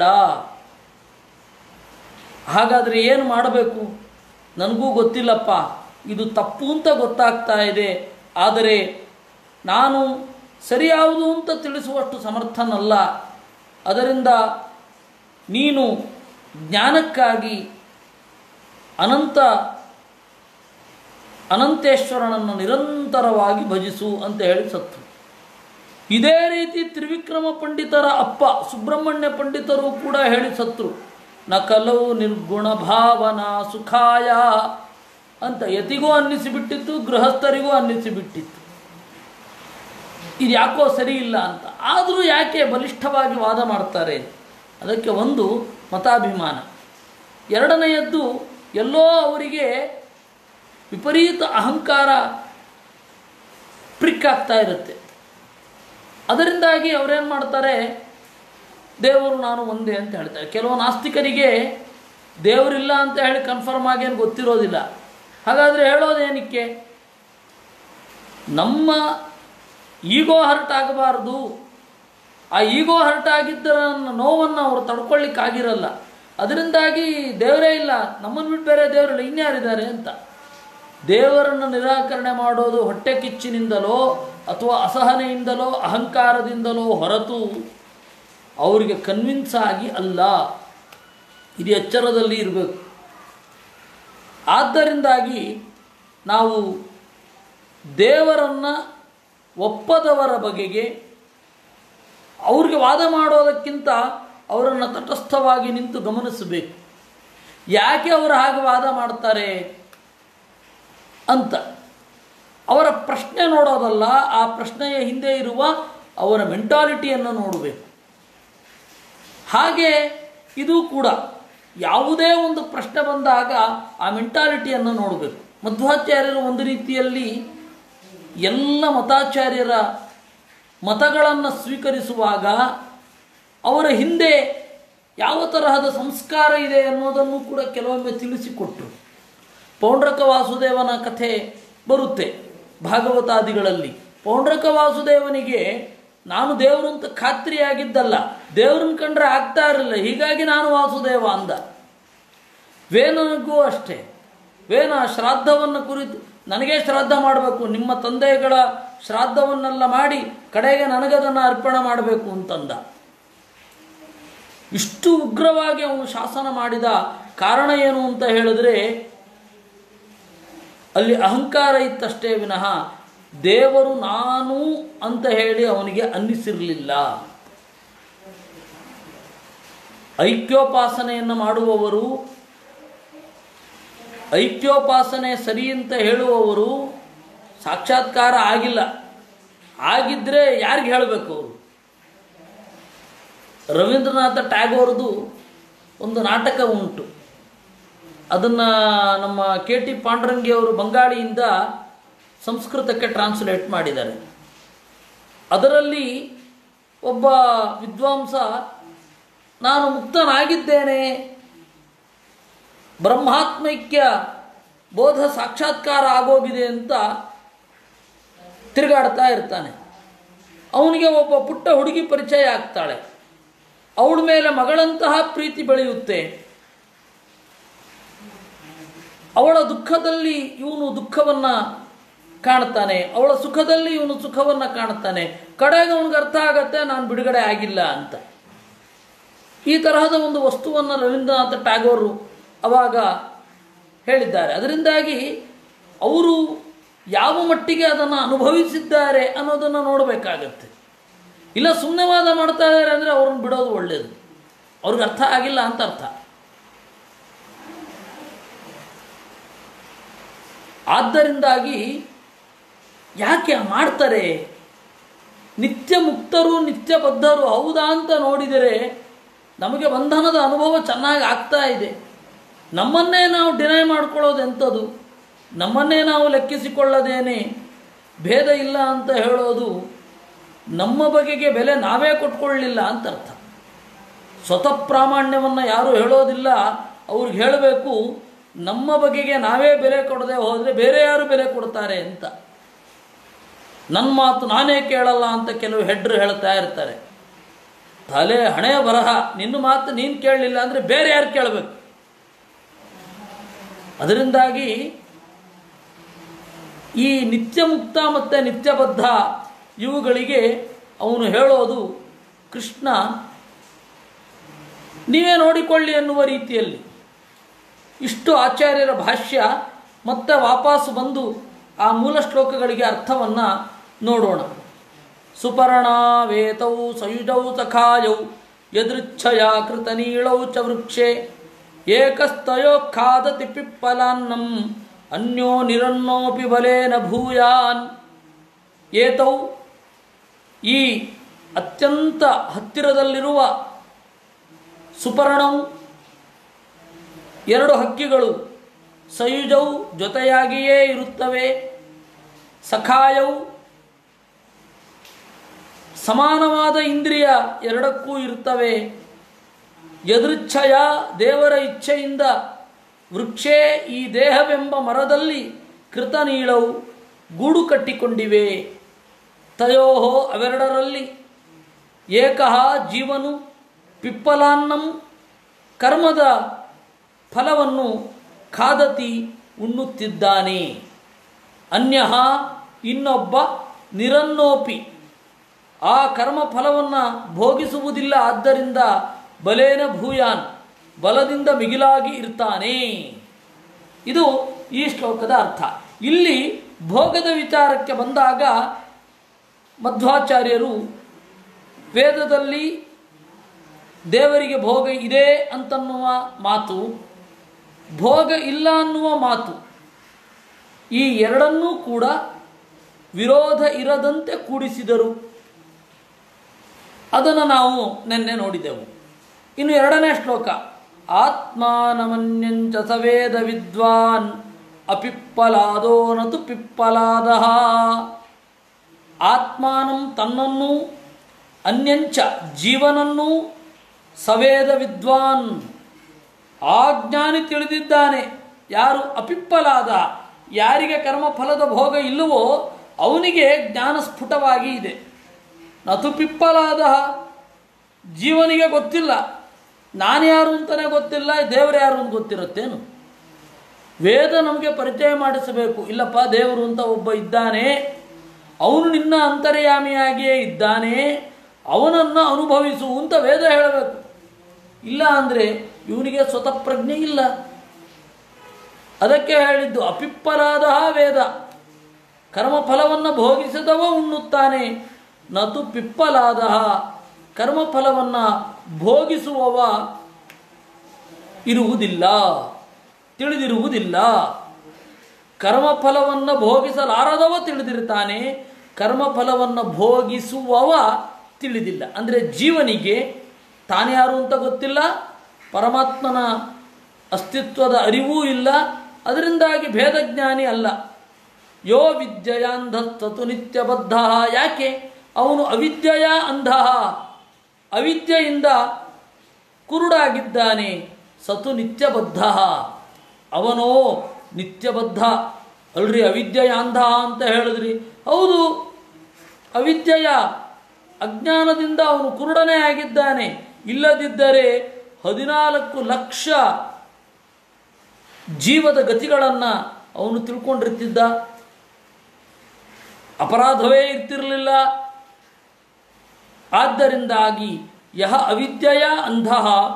ಹಾಗಾದರೆ ಏನು ಮಾಡಬೇಕು ನನಗೂ ಗೊತ್ತಿಲ್ಲಪ್ಪ ಇದು ತಪ್ಪು ಅಂತ ಗೊತ್ತಾಗ್ತಾ ಇದೆ ಆದರೆ ನಾನು ಸರಿಯಾವುದು ಅಂತ ತಿಳಿಸುವಷ್ಟು ಸಮರ್ಥನಲ್ಲ ಅದರಿಂದ ನೀನು ಜ್ಞಾನಕ್ಕಾಗಿ ಅನಂತ ಅನಂತೇಶ್ವರನನ್ನು ನಿರಂತರವಾಗಿ ಭಜಿಸು ಅಂತ ಹೇಳಿ ಸತ್ತು ಇದೇ ರೀತಿ ತ್ರಿವಿಕ್ರಮ ಪಂಡಿತರ ಅಪ್ಪ ಸುಬ್ರಹ್ಮಣ್ಯ ಪಂಡಿತರು ಕೂಡ ಹೇಳಿ ಸತ್ರು ನಕಲವು ನಿರ್ಗುಣ ಭಾವನಾ ಸುಖಾಯ ಅಂತ ಯತಿಗೂ ಅನ್ನಿಸಿಬಿಟ್ಟಿತ್ತು ಗೃಹಸ್ಥರಿಗೂ ಅನ್ನಿಸಿಬಿಟ್ಟಿತ್ತು ಇದು ಯಾಕೋ ಸರಿ ಇಲ್ಲ ಅಂತ ಆದರೂ ಯಾಕೆ ಬಲಿಷ್ಠವಾಗಿ ವಾದ ಮಾಡ್ತಾರೆ ಅದಕ್ಕೆ ಒಂದು ಮತಾಭಿಮಾನ ಎರಡನೆಯದ್ದು ಎಲ್ಲೋ ಅವರಿಗೆ ವಿಪರೀತ ಅಹಂಕಾರ ಪ್ರಿಕ್ಕಾಗ್ತಾ ಇರುತ್ತೆ ಅದರಿಂದಾಗಿ ಅವರೇನು ಮಾಡ್ತಾರೆ ದೇವರು ನಾನು ಒಂದೇ ಅಂತ ಹೇಳ್ತಾರೆ ಕೆಲವು ನಾಸ್ತಿಕರಿಗೆ ದೇವರಿಲ್ಲ ಅಂತ ಹೇಳಿ ಕನ್ಫರ್ಮ್ ಆಗಿ ಏನು ಗೊತ್ತಿರೋದಿಲ್ಲ ಹಾಗಾದರೆ ಹೇಳೋದೇನಕ್ಕೆ ನಮ್ಮ ಈಗೋ ಹರ್ಟ್ ಆಗಬಾರ್ದು ಆ ಈಗೋ ಹರ್ಟ್ ಆಗಿದ್ದರ ನೋವನ್ನು ಅವರು ತಡ್ಕೊಳ್ಳಿಕ್ಕಾಗಿರಲ್ಲ ಅದರಿಂದಾಗಿ ದೇವರೇ ಇಲ್ಲ ನಮ್ಮನ್ನು ಬಿಟ್ಟು ಬೇರೆ ದೇವರಿಲ್ಲ ಇನ್ಯಾರಿದ್ದಾರೆ ಅಂತ ದೇವರನ್ನು ನಿರಾಕರಣೆ ಮಾಡೋದು ಹೊಟ್ಟೆ ಕಿಚ್ಚಿನಿಂದಲೋ ಅಥವಾ ಅಸಹನೆಯಿಂದಲೋ ಅಹಂಕಾರದಿಂದಲೋ ಹೊರತು ಅವರಿಗೆ ಕನ್ವಿನ್ಸ್ ಆಗಿ ಅಲ್ಲ ಇದು ಎಚ್ಚರದಲ್ಲಿ ಇರಬೇಕು ಆದ್ದರಿಂದಾಗಿ ನಾವು ದೇವರನ್ನು ಒಪ್ಪದವರ ಬಗೆಗೆ ಅವ್ರಿಗೆ ವಾದ ಮಾಡೋದಕ್ಕಿಂತ ಅವರನ್ನು ತಟಸ್ಥವಾಗಿ ನಿಂತು ಗಮನಿಸಬೇಕು ಯಾಕೆ ಅವರು ಹಾಗೆ ವಾದ ಮಾಡ್ತಾರೆ ಅಂತ ಅವರ ಪ್ರಶ್ನೆ ನೋಡೋದಲ್ಲ ಆ ಪ್ರಶ್ನೆಯ ಹಿಂದೆ ಇರುವ ಅವರ ಮೆಂಟಾಲಿಟಿಯನ್ನು ನೋಡಬೇಕು ಹಾಗೆ ಇದು ಕೂಡ ಯಾವುದೇ ಒಂದು ಪ್ರಶ್ನೆ ಬಂದಾಗ ಆ ಮೆಂಟಾಲಿಟಿಯನ್ನು ನೋಡಬೇಕು ಮಧ್ವಾಚಾರ್ಯರು ಒಂದು ರೀತಿಯಲ್ಲಿ ಎಲ್ಲ ಮತಾಚಾರ್ಯರ ಮತಗಳನ್ನು ಸ್ವೀಕರಿಸುವಾಗ ಅವರ ಹಿಂದೆ ಯಾವ ತರಹದ ಸಂಸ್ಕಾರ ಇದೆ ಅನ್ನೋದನ್ನು ಕೂಡ ಕೆಲವೊಮ್ಮೆ ತಿಳಿಸಿಕೊಟ್ರು ಪೌಂಡ್ರಕ ವಾಸುದೇವನ ಕಥೆ ಬರುತ್ತೆ ಭಾಗವತಾದಿಗಳಲ್ಲಿ ಪೌಂಡ್ರಕ ವಾಸುದೇವನಿಗೆ ನಾನು ದೇವರು ಅಂತ ಖಾತ್ರಿಯಾಗಿದ್ದಲ್ಲ ದೇವ್ರನ್ನ ಕಂಡ್ರೆ ಆಗ್ತಾ ಇರಲಿಲ್ಲ ಹೀಗಾಗಿ ನಾನು ವಾಸುದೇವ ಅಂದ ವೇನನಿಗೂ ಅಷ್ಟೇ ವೇನ ಶ್ರಾದ್ದವನ್ನು ಕುರಿತು ನನಗೆ ಶ್ರಾದ್ದ ಮಾಡಬೇಕು ನಿಮ್ಮ ತಂದೆಗಳ ಶ್ರಾದ್ದವನ್ನೆಲ್ಲ ಮಾಡಿ ಕಡೆಗೆ ನನಗದನ್ನು ಅರ್ಪಣೆ ಮಾಡಬೇಕು ಅಂತಂದ ಇಷ್ಟು ಉಗ್ರವಾಗಿ ಅವನು ಶಾಸನ ಮಾಡಿದ ಕಾರಣ ಏನು ಅಂತ ಹೇಳಿದ್ರೆ ಅಲ್ಲಿ ಅಹಂಕಾರ ಇತ್ತಷ್ಟೇ ವಿನಃ ದೇವರು ನಾನು ಅಂತ ಹೇಳಿ ಅವನಿಗೆ ಅನ್ನಿಸಿರಲಿಲ್ಲ ಐಕ್ಯೋಪಾಸನೆಯನ್ನು ಮಾಡುವವರು ಐಕ್ಯೋಪಾಸನೆ ಸರಿ ಅಂತ ಹೇಳುವವರು ಸಾಕ್ಷಾತ್ಕಾರ ಆಗಿಲ್ಲ ಆಗಿದ್ರೆ ಯಾರಿಗೆ ಹೇಳಬೇಕು ಅವರು ರವೀಂದ್ರನಾಥ ಟ್ಯಾಗೋರ್ದು ಒಂದು ನಾಟಕ ಉಂಟು ಅದನ್ನು ನಮ್ಮ ಕೆ ಟಿ ಪಾಂಡುರಂಗಿ ಅವರು ಬಂಗಾಳಿಯಿಂದ ಸಂಸ್ಕೃತಕ್ಕೆ ಟ್ರಾನ್ಸ್ಲೇಟ್ ಮಾಡಿದ್ದಾರೆ ಅದರಲ್ಲಿ ಒಬ್ಬ ವಿದ್ವಾಂಸ ನಾನು ಮುಕ್ತನಾಗಿದ್ದೇನೆ ಬ್ರಹ್ಮಾತ್ಮೈಕ್ಯ ಬೋಧ ಸಾಕ್ಷಾತ್ಕಾರ ಆಗೋಗಿದೆ ಅಂತ ತಿರುಗಾಡ್ತಾ ಇರ್ತಾನೆ ಅವನಿಗೆ ಒಬ್ಬ ಪುಟ್ಟ ಹುಡುಗಿ ಪರಿಚಯ ಆಗ್ತಾಳೆ ಅವಳ ಮೇಲೆ ಮಗಳಂತಹ ಪ್ರೀತಿ ಬೆಳೆಯುತ್ತೆ ಅವಳ ದುಃಖದಲ್ಲಿ ಇವನು ದುಃಖವನ್ನು ಕಾಣ್ತಾನೆ ಅವಳ ಸುಖದಲ್ಲಿ ಇವನು ಸುಖವನ್ನು ಕಾಣ್ತಾನೆ ಕಡೆಗೆ ಅವನಿಗೆ ಅರ್ಥ ಆಗತ್ತೆ ನಾನು ಬಿಡುಗಡೆ ಆಗಿಲ್ಲ ಅಂತ ಈ ತರಹದ ಒಂದು ವಸ್ತುವನ್ನು ರವೀಂದ್ರನಾಥ ಟ್ಯಾಗೋರು ಅವಾಗ ಹೇಳಿದ್ದಾರೆ ಅದರಿಂದಾಗಿ ಅವರು ಯಾವ ಮಟ್ಟಿಗೆ ಅದನ್ನು ಅನುಭವಿಸಿದ್ದಾರೆ ಅನ್ನೋದನ್ನು ನೋಡಬೇಕಾಗತ್ತೆ ಇಲ್ಲ ಸುಮ್ಮನೆ ವಾದ ಮಾಡ್ತಾ ಇದ್ದಾರೆ ಅಂದರೆ ಅವ್ರನ್ನ ಬಿಡೋದು ಒಳ್ಳೆಯದು ಅವ್ರಿಗೆ ಅರ್ಥ ಆಗಿಲ್ಲ ಅಂತ ಅರ್ಥ ಆದ್ದರಿಂದಾಗಿ ಯಾಕೆ ಮಾಡ್ತಾರೆ ನಿತ್ಯ ಮುಕ್ತರು ನಿತ್ಯ ಬದ್ಧರು ಹೌದಾ ಅಂತ ನೋಡಿದರೆ ನಮಗೆ ಬಂಧನದ ಅನುಭವ ಚೆನ್ನಾಗಿ ಆಗ್ತಾ ಇದೆ ನಮ್ಮನ್ನೇ ನಾವು ಡಿನೈ ಮಾಡ್ಕೊಳ್ಳೋದು ಎಂಥದ್ದು ನಮ್ಮನ್ನೇ ನಾವು ಲೆಕ್ಕಿಸಿಕೊಳ್ಳದೇನೆ ಭೇದ ಇಲ್ಲ ಅಂತ ಹೇಳೋದು ನಮ್ಮ ಬಗೆಗೆ ಬೆಲೆ ನಾವೇ ಕೊಟ್ಕೊಳ್ಳಿಲ್ಲ ಅಂತ ಅರ್ಥ ಸ್ವತಃ ಪ್ರಾಮಾಣ್ಯವನ್ನು ಯಾರು ಹೇಳೋದಿಲ್ಲ ಅವ್ರಿಗೆ ಹೇಳಬೇಕು ನಮ್ಮ ಬಗೆಗೆ ನಾವೇ ಬೆಲೆ ಕೊಡದೆ ಹೋದರೆ ಬೇರೆ ಯಾರು ಬೆಲೆ ಕೊಡ್ತಾರೆ ಅಂತ ನನ್ನ ಮಾತು ನಾನೇ ಕೇಳಲ್ಲ ಅಂತ ಕೆಲವು ಹೆಡ್ರು ಹೇಳ್ತಾ ಇರ್ತಾರೆ ತಲೆ ಹಣೆ ಬರಹ ನಿನ್ನ ಮಾತು ನೀನು ಕೇಳಲಿಲ್ಲ ಅಂದರೆ ಬೇರೆ ಯಾರು ಕೇಳಬೇಕು ಅದರಿಂದಾಗಿ ಈ ನಿತ್ಯ ಮುಕ್ತ ಮತ್ತು ನಿತ್ಯಬದ್ಧ ಇವುಗಳಿಗೆ ಅವನು ಹೇಳೋದು ಕೃಷ್ಣ ನೀವೇ ನೋಡಿಕೊಳ್ಳಿ ಎನ್ನುವ ರೀತಿಯಲ್ಲಿ ಇಷ್ಟು ಆಚಾರ್ಯರ ಭಾಷ್ಯ ಮತ್ತೆ ವಾಪಸ್ ಬಂದು ಆ ಮೂಲ ಶ್ಲೋಕಗಳಿಗೆ ಅರ್ಥವನ್ನು ನೋಡೋಣ ಸುಪರ್ಣಾವೇತೌ ಸಯುಜೌ ಸಖಾಯೌ ಯದೃಚ್ಛಯ ಕೃತನೀಳೌ ಚ ವೃಕ್ಷೆ ಏಕಸ್ತಯೋ ಖಾದತಿ ಪಿಪ್ಪಲಾನ್ನಂ ಅನ್ಯೋ ನಿರನ್ನೋಪಿ ಬಲೇನ ಭೂಯಾನ್ ಏತೌ ಈ ಅತ್ಯಂತ ಹತ್ತಿರದಲ್ಲಿರುವ ಸುಪರ್ಣವು ಎರಡು ಹಕ್ಕಿಗಳು ಸಯುಜವು ಜೊತೆಯಾಗಿಯೇ ಇರುತ್ತವೆ ಸಖಾಯವು ಸಮಾನವಾದ ಇಂದ್ರಿಯ ಎರಡಕ್ಕೂ ಇರುತ್ತವೆ ಯದೃಚ್ಛಯ ದೇವರ ಇಚ್ಛೆಯಿಂದ ವೃಕ್ಷೇ ಈ ದೇಹವೆಂಬ ಮರದಲ್ಲಿ ಕೃತನೀಳವು ಗೂಡು ಕಟ್ಟಿಕೊಂಡಿವೆ ತಯೋಹೋ ಅವೆರಡರಲ್ಲಿ ಏಕಃ ಜೀವನು ಪಿಪ್ಪಲಾನ್ನಂ ಕರ್ಮದ ಫಲವನ್ನು ಖಾದತಿ ಉಣ್ಣುತ್ತಿದ್ದಾನೆ ಅನ್ಯ ಇನ್ನೊಬ್ಬ ನಿರನ್ನೋಪಿ ಆ ಕರ್ಮ ಫಲವನ್ನು ಭೋಗಿಸುವುದಿಲ್ಲ ಆದ್ದರಿಂದ ಬಲೇನ ಭೂಯಾನ್ ಬಲದಿಂದ ಮಿಗಿಲಾಗಿ ಇರ್ತಾನೆ ಇದು ಈ ಶ್ಲೋಕದ ಅರ್ಥ ಇಲ್ಲಿ ಭೋಗದ ವಿಚಾರಕ್ಕೆ ಬಂದಾಗ ಮಧ್ವಾಚಾರ್ಯರು ವೇದದಲ್ಲಿ ದೇವರಿಗೆ ಭೋಗ ಇದೆ ಅಂತನ್ನುವ ಮಾತು ಭೋಗ ಇಲ್ಲ ಅನ್ನುವ ಮಾತು ಈ ಎರಡನ್ನೂ ಕೂಡ ವಿರೋಧ ಇರದಂತೆ ಕೂಡಿಸಿದರು ಅದನ್ನು ನಾವು ನಿನ್ನೆ ನೋಡಿದೆವು ಇನ್ನು ಎರಡನೇ ಶ್ಲೋಕ ಆತ್ಮಾನಮನ್ಯಂಚ ಸವೇದ ವಿದ್ವಾನ್ ಅಪಿಪ್ಪಲಾದೋ ನತು ಪಿಪ್ಪಲಾದ ಆತ್ಮಾನಂ ತನ್ನನ್ನು ಅನ್ಯಂಚ ಜೀವನನ್ನು ಸವೇದ ವಿದ್ವಾನ್ ಆ ಜ್ಞಾನಿ ತಿಳಿದಿದ್ದಾನೆ ಯಾರು ಅಪಿಪ್ಪಲಾದ ಯಾರಿಗೆ ಕರ್ಮಫಲದ ಭೋಗ ಇಲ್ಲವೋ ಅವನಿಗೆ ಜ್ಞಾನ ಸ್ಫುಟವಾಗಿ ಇದೆ ನತು ಪಿಪ್ಪಲಾದ ಜೀವನಿಗೆ ಗೊತ್ತಿಲ್ಲ ನಾನು ಯಾರು ಅಂತಲೇ ಗೊತ್ತಿಲ್ಲ ದೇವರು ಯಾರು ಅಂತ ಗೊತ್ತಿರುತ್ತೇನು ವೇದ ನಮಗೆ ಪರಿಚಯ ಮಾಡಿಸಬೇಕು ಇಲ್ಲಪ್ಪ ದೇವರು ಅಂತ ಒಬ್ಬ ಇದ್ದಾನೆ ಅವನು ನಿನ್ನ ಅಂತರ್ಯಾಮಿಯಾಗಿಯೇ ಇದ್ದಾನೆ ಅವನನ್ನು ಅನುಭವಿಸು ಅಂತ ವೇದ ಹೇಳಬೇಕು ಇಲ್ಲ ಅಂದರೆ ಇವನಿಗೆ ಸ್ವತಃ ಪ್ರಜ್ಞೆ ಇಲ್ಲ ಅದಕ್ಕೆ ಹೇಳಿದ್ದು ಅಪಿಪ್ಪಲಾದ ವೇದ ಕರ್ಮಫಲವನ್ನು ಭೋಗಿಸದವ ಉಣ್ಣುತ್ತಾನೆ ನತು ಪಿಪ್ಪಲಾದ ಕರ್ಮಫಲವನ್ನು ಭೋಗಿಸುವವ ಇರುವುದಿಲ್ಲ ತಿಳಿದಿರುವುದಿಲ್ಲ ಕರ್ಮಫಲವನ್ನು ಭೋಗಿಸಲಾರದವ ತಿಳಿದಿರ್ತಾನೆ ಕರ್ಮಫಲವನ್ನು ಭೋಗಿಸುವವ ತಿಳಿದಿಲ್ಲ ಅಂದರೆ ಜೀವನಿಗೆ ತಾನ್ಯಾರು ಅಂತ ಗೊತ್ತಿಲ್ಲ ಪರಮಾತ್ಮನ ಅಸ್ತಿತ್ವದ ಅರಿವೂ ಇಲ್ಲ ಅದರಿಂದಾಗಿ ಭೇದಜ್ಞಾನಿ ಅಲ್ಲ ಯೋ ವಿದ್ಯೆಯಾಂಧಸ್ತತು ನಿತ್ಯಬದ್ಧ ಯಾಕೆ ಅವನು ಅವಿದ್ಯೆಯ ಅಂಧ ಅವಿದ್ಯೆಯಿಂದ ಕುರುಡಾಗಿದ್ದಾನೆ ಸತು ನಿತ್ಯಬದ್ಧ ಅವನೋ ನಿತ್ಯಬದ್ಧ ಅಲ್ರಿ ಅವಿದ್ಯೆಯ ಅಂಧ ಅಂತ ಹೇಳಿದ್ರಿ ಹೌದು ಅವಿದ್ಯೆಯ ಅಜ್ಞಾನದಿಂದ ಅವನು ಕುರುಡನೇ ಆಗಿದ್ದಾನೆ ಇಲ್ಲದಿದ್ದರೆ ಹದಿನಾಲ್ಕು ಲಕ್ಷ ಜೀವದ ಗತಿಗಳನ್ನು ಅವನು ತಿಳ್ಕೊಂಡಿರ್ತಿದ್ದ ಅಪರಾಧವೇ ಇರ್ತಿರಲಿಲ್ಲ ಆದ್ದರಿಂದಾಗಿ ಯಹ ಅವಿದ್ಯೆಯ ಅಂಧ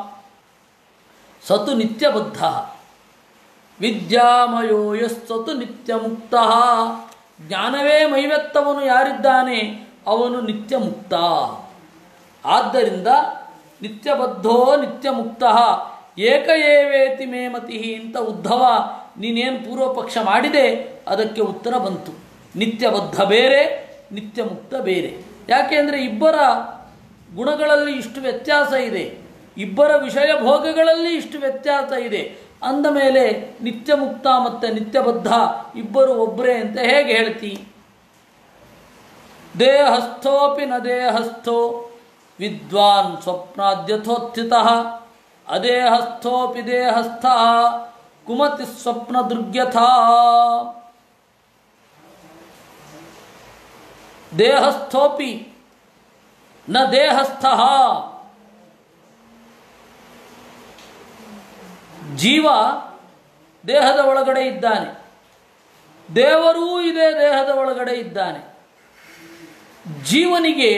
ಸತು ನಿತ್ಯಬದ್ಧ ವಿದ್ಯಾಮಯೋ ಯಸ್ಸತು ನಿತ್ಯ ಮುಕ್ತ ಜ್ಞಾನವೇ ಮೈವೆತ್ತವನು ಯಾರಿದ್ದಾನೆ ಅವನು ನಿತ್ಯ ಮುಕ್ತ ಆದ್ದರಿಂದ ನಿತ್ಯಬದ್ಧೋ ನಿತ್ಯ ಮುಕ್ತ ಏಕ ಏವೇತಿ ಮೇ ಮತಿ ಅಂತ ಉದ್ಧವ ನೀನೇನು ಪೂರ್ವ ಪಕ್ಷ ಮಾಡಿದೆ ಅದಕ್ಕೆ ಉತ್ತರ ಬಂತು ನಿತ್ಯಬದ್ಧ ಬೇರೆ ನಿತ್ಯ ಮುಕ್ತ ಬೇರೆ ಯಾಕೆಂದರೆ ಇಬ್ಬರ ಗುಣಗಳಲ್ಲಿ ಇಷ್ಟು ವ್ಯತ್ಯಾಸ ಇದೆ ಇಬ್ಬರ ವಿಷಯ ಭೋಗಗಳಲ್ಲಿ ಇಷ್ಟು ವ್ಯತ್ಯಾಸ ಇದೆ ಅಂದ ಮೇಲೆ ನಿತ್ಯ ಮುಕ್ತ ಮತ್ತು ನಿತ್ಯಬದ್ಧ ಇಬ್ಬರು ಒಬ್ಬರೇ ಅಂತ ಹೇಗೆ ಹೇಳ್ತಿ ದೇಹಸ್ಥೋಪಿ ನ ದೇಹಸ್ಥೋ ವಿದ್ವಾನ್ ಸ್ವಪ್ನಾದ್ಯಥೋತ್ಥಿತ ಅದೇಹಸ್ಥೋಪಿ ದೇಹಸ್ಥ ಕುಮತಿ ಸ್ವಪ್ನ ದುರ್ಗ್ಯಥಾ ದೇಹಸ್ಥೋಪಿ ನ ದೇಹಸ್ಥ ಜೀವ ದೇಹದ ಒಳಗಡೆ ಇದ್ದಾನೆ ದೇವರೂ ಇದೇ ದೇಹದ ಒಳಗಡೆ ಇದ್ದಾನೆ ಜೀವನಿಗೆ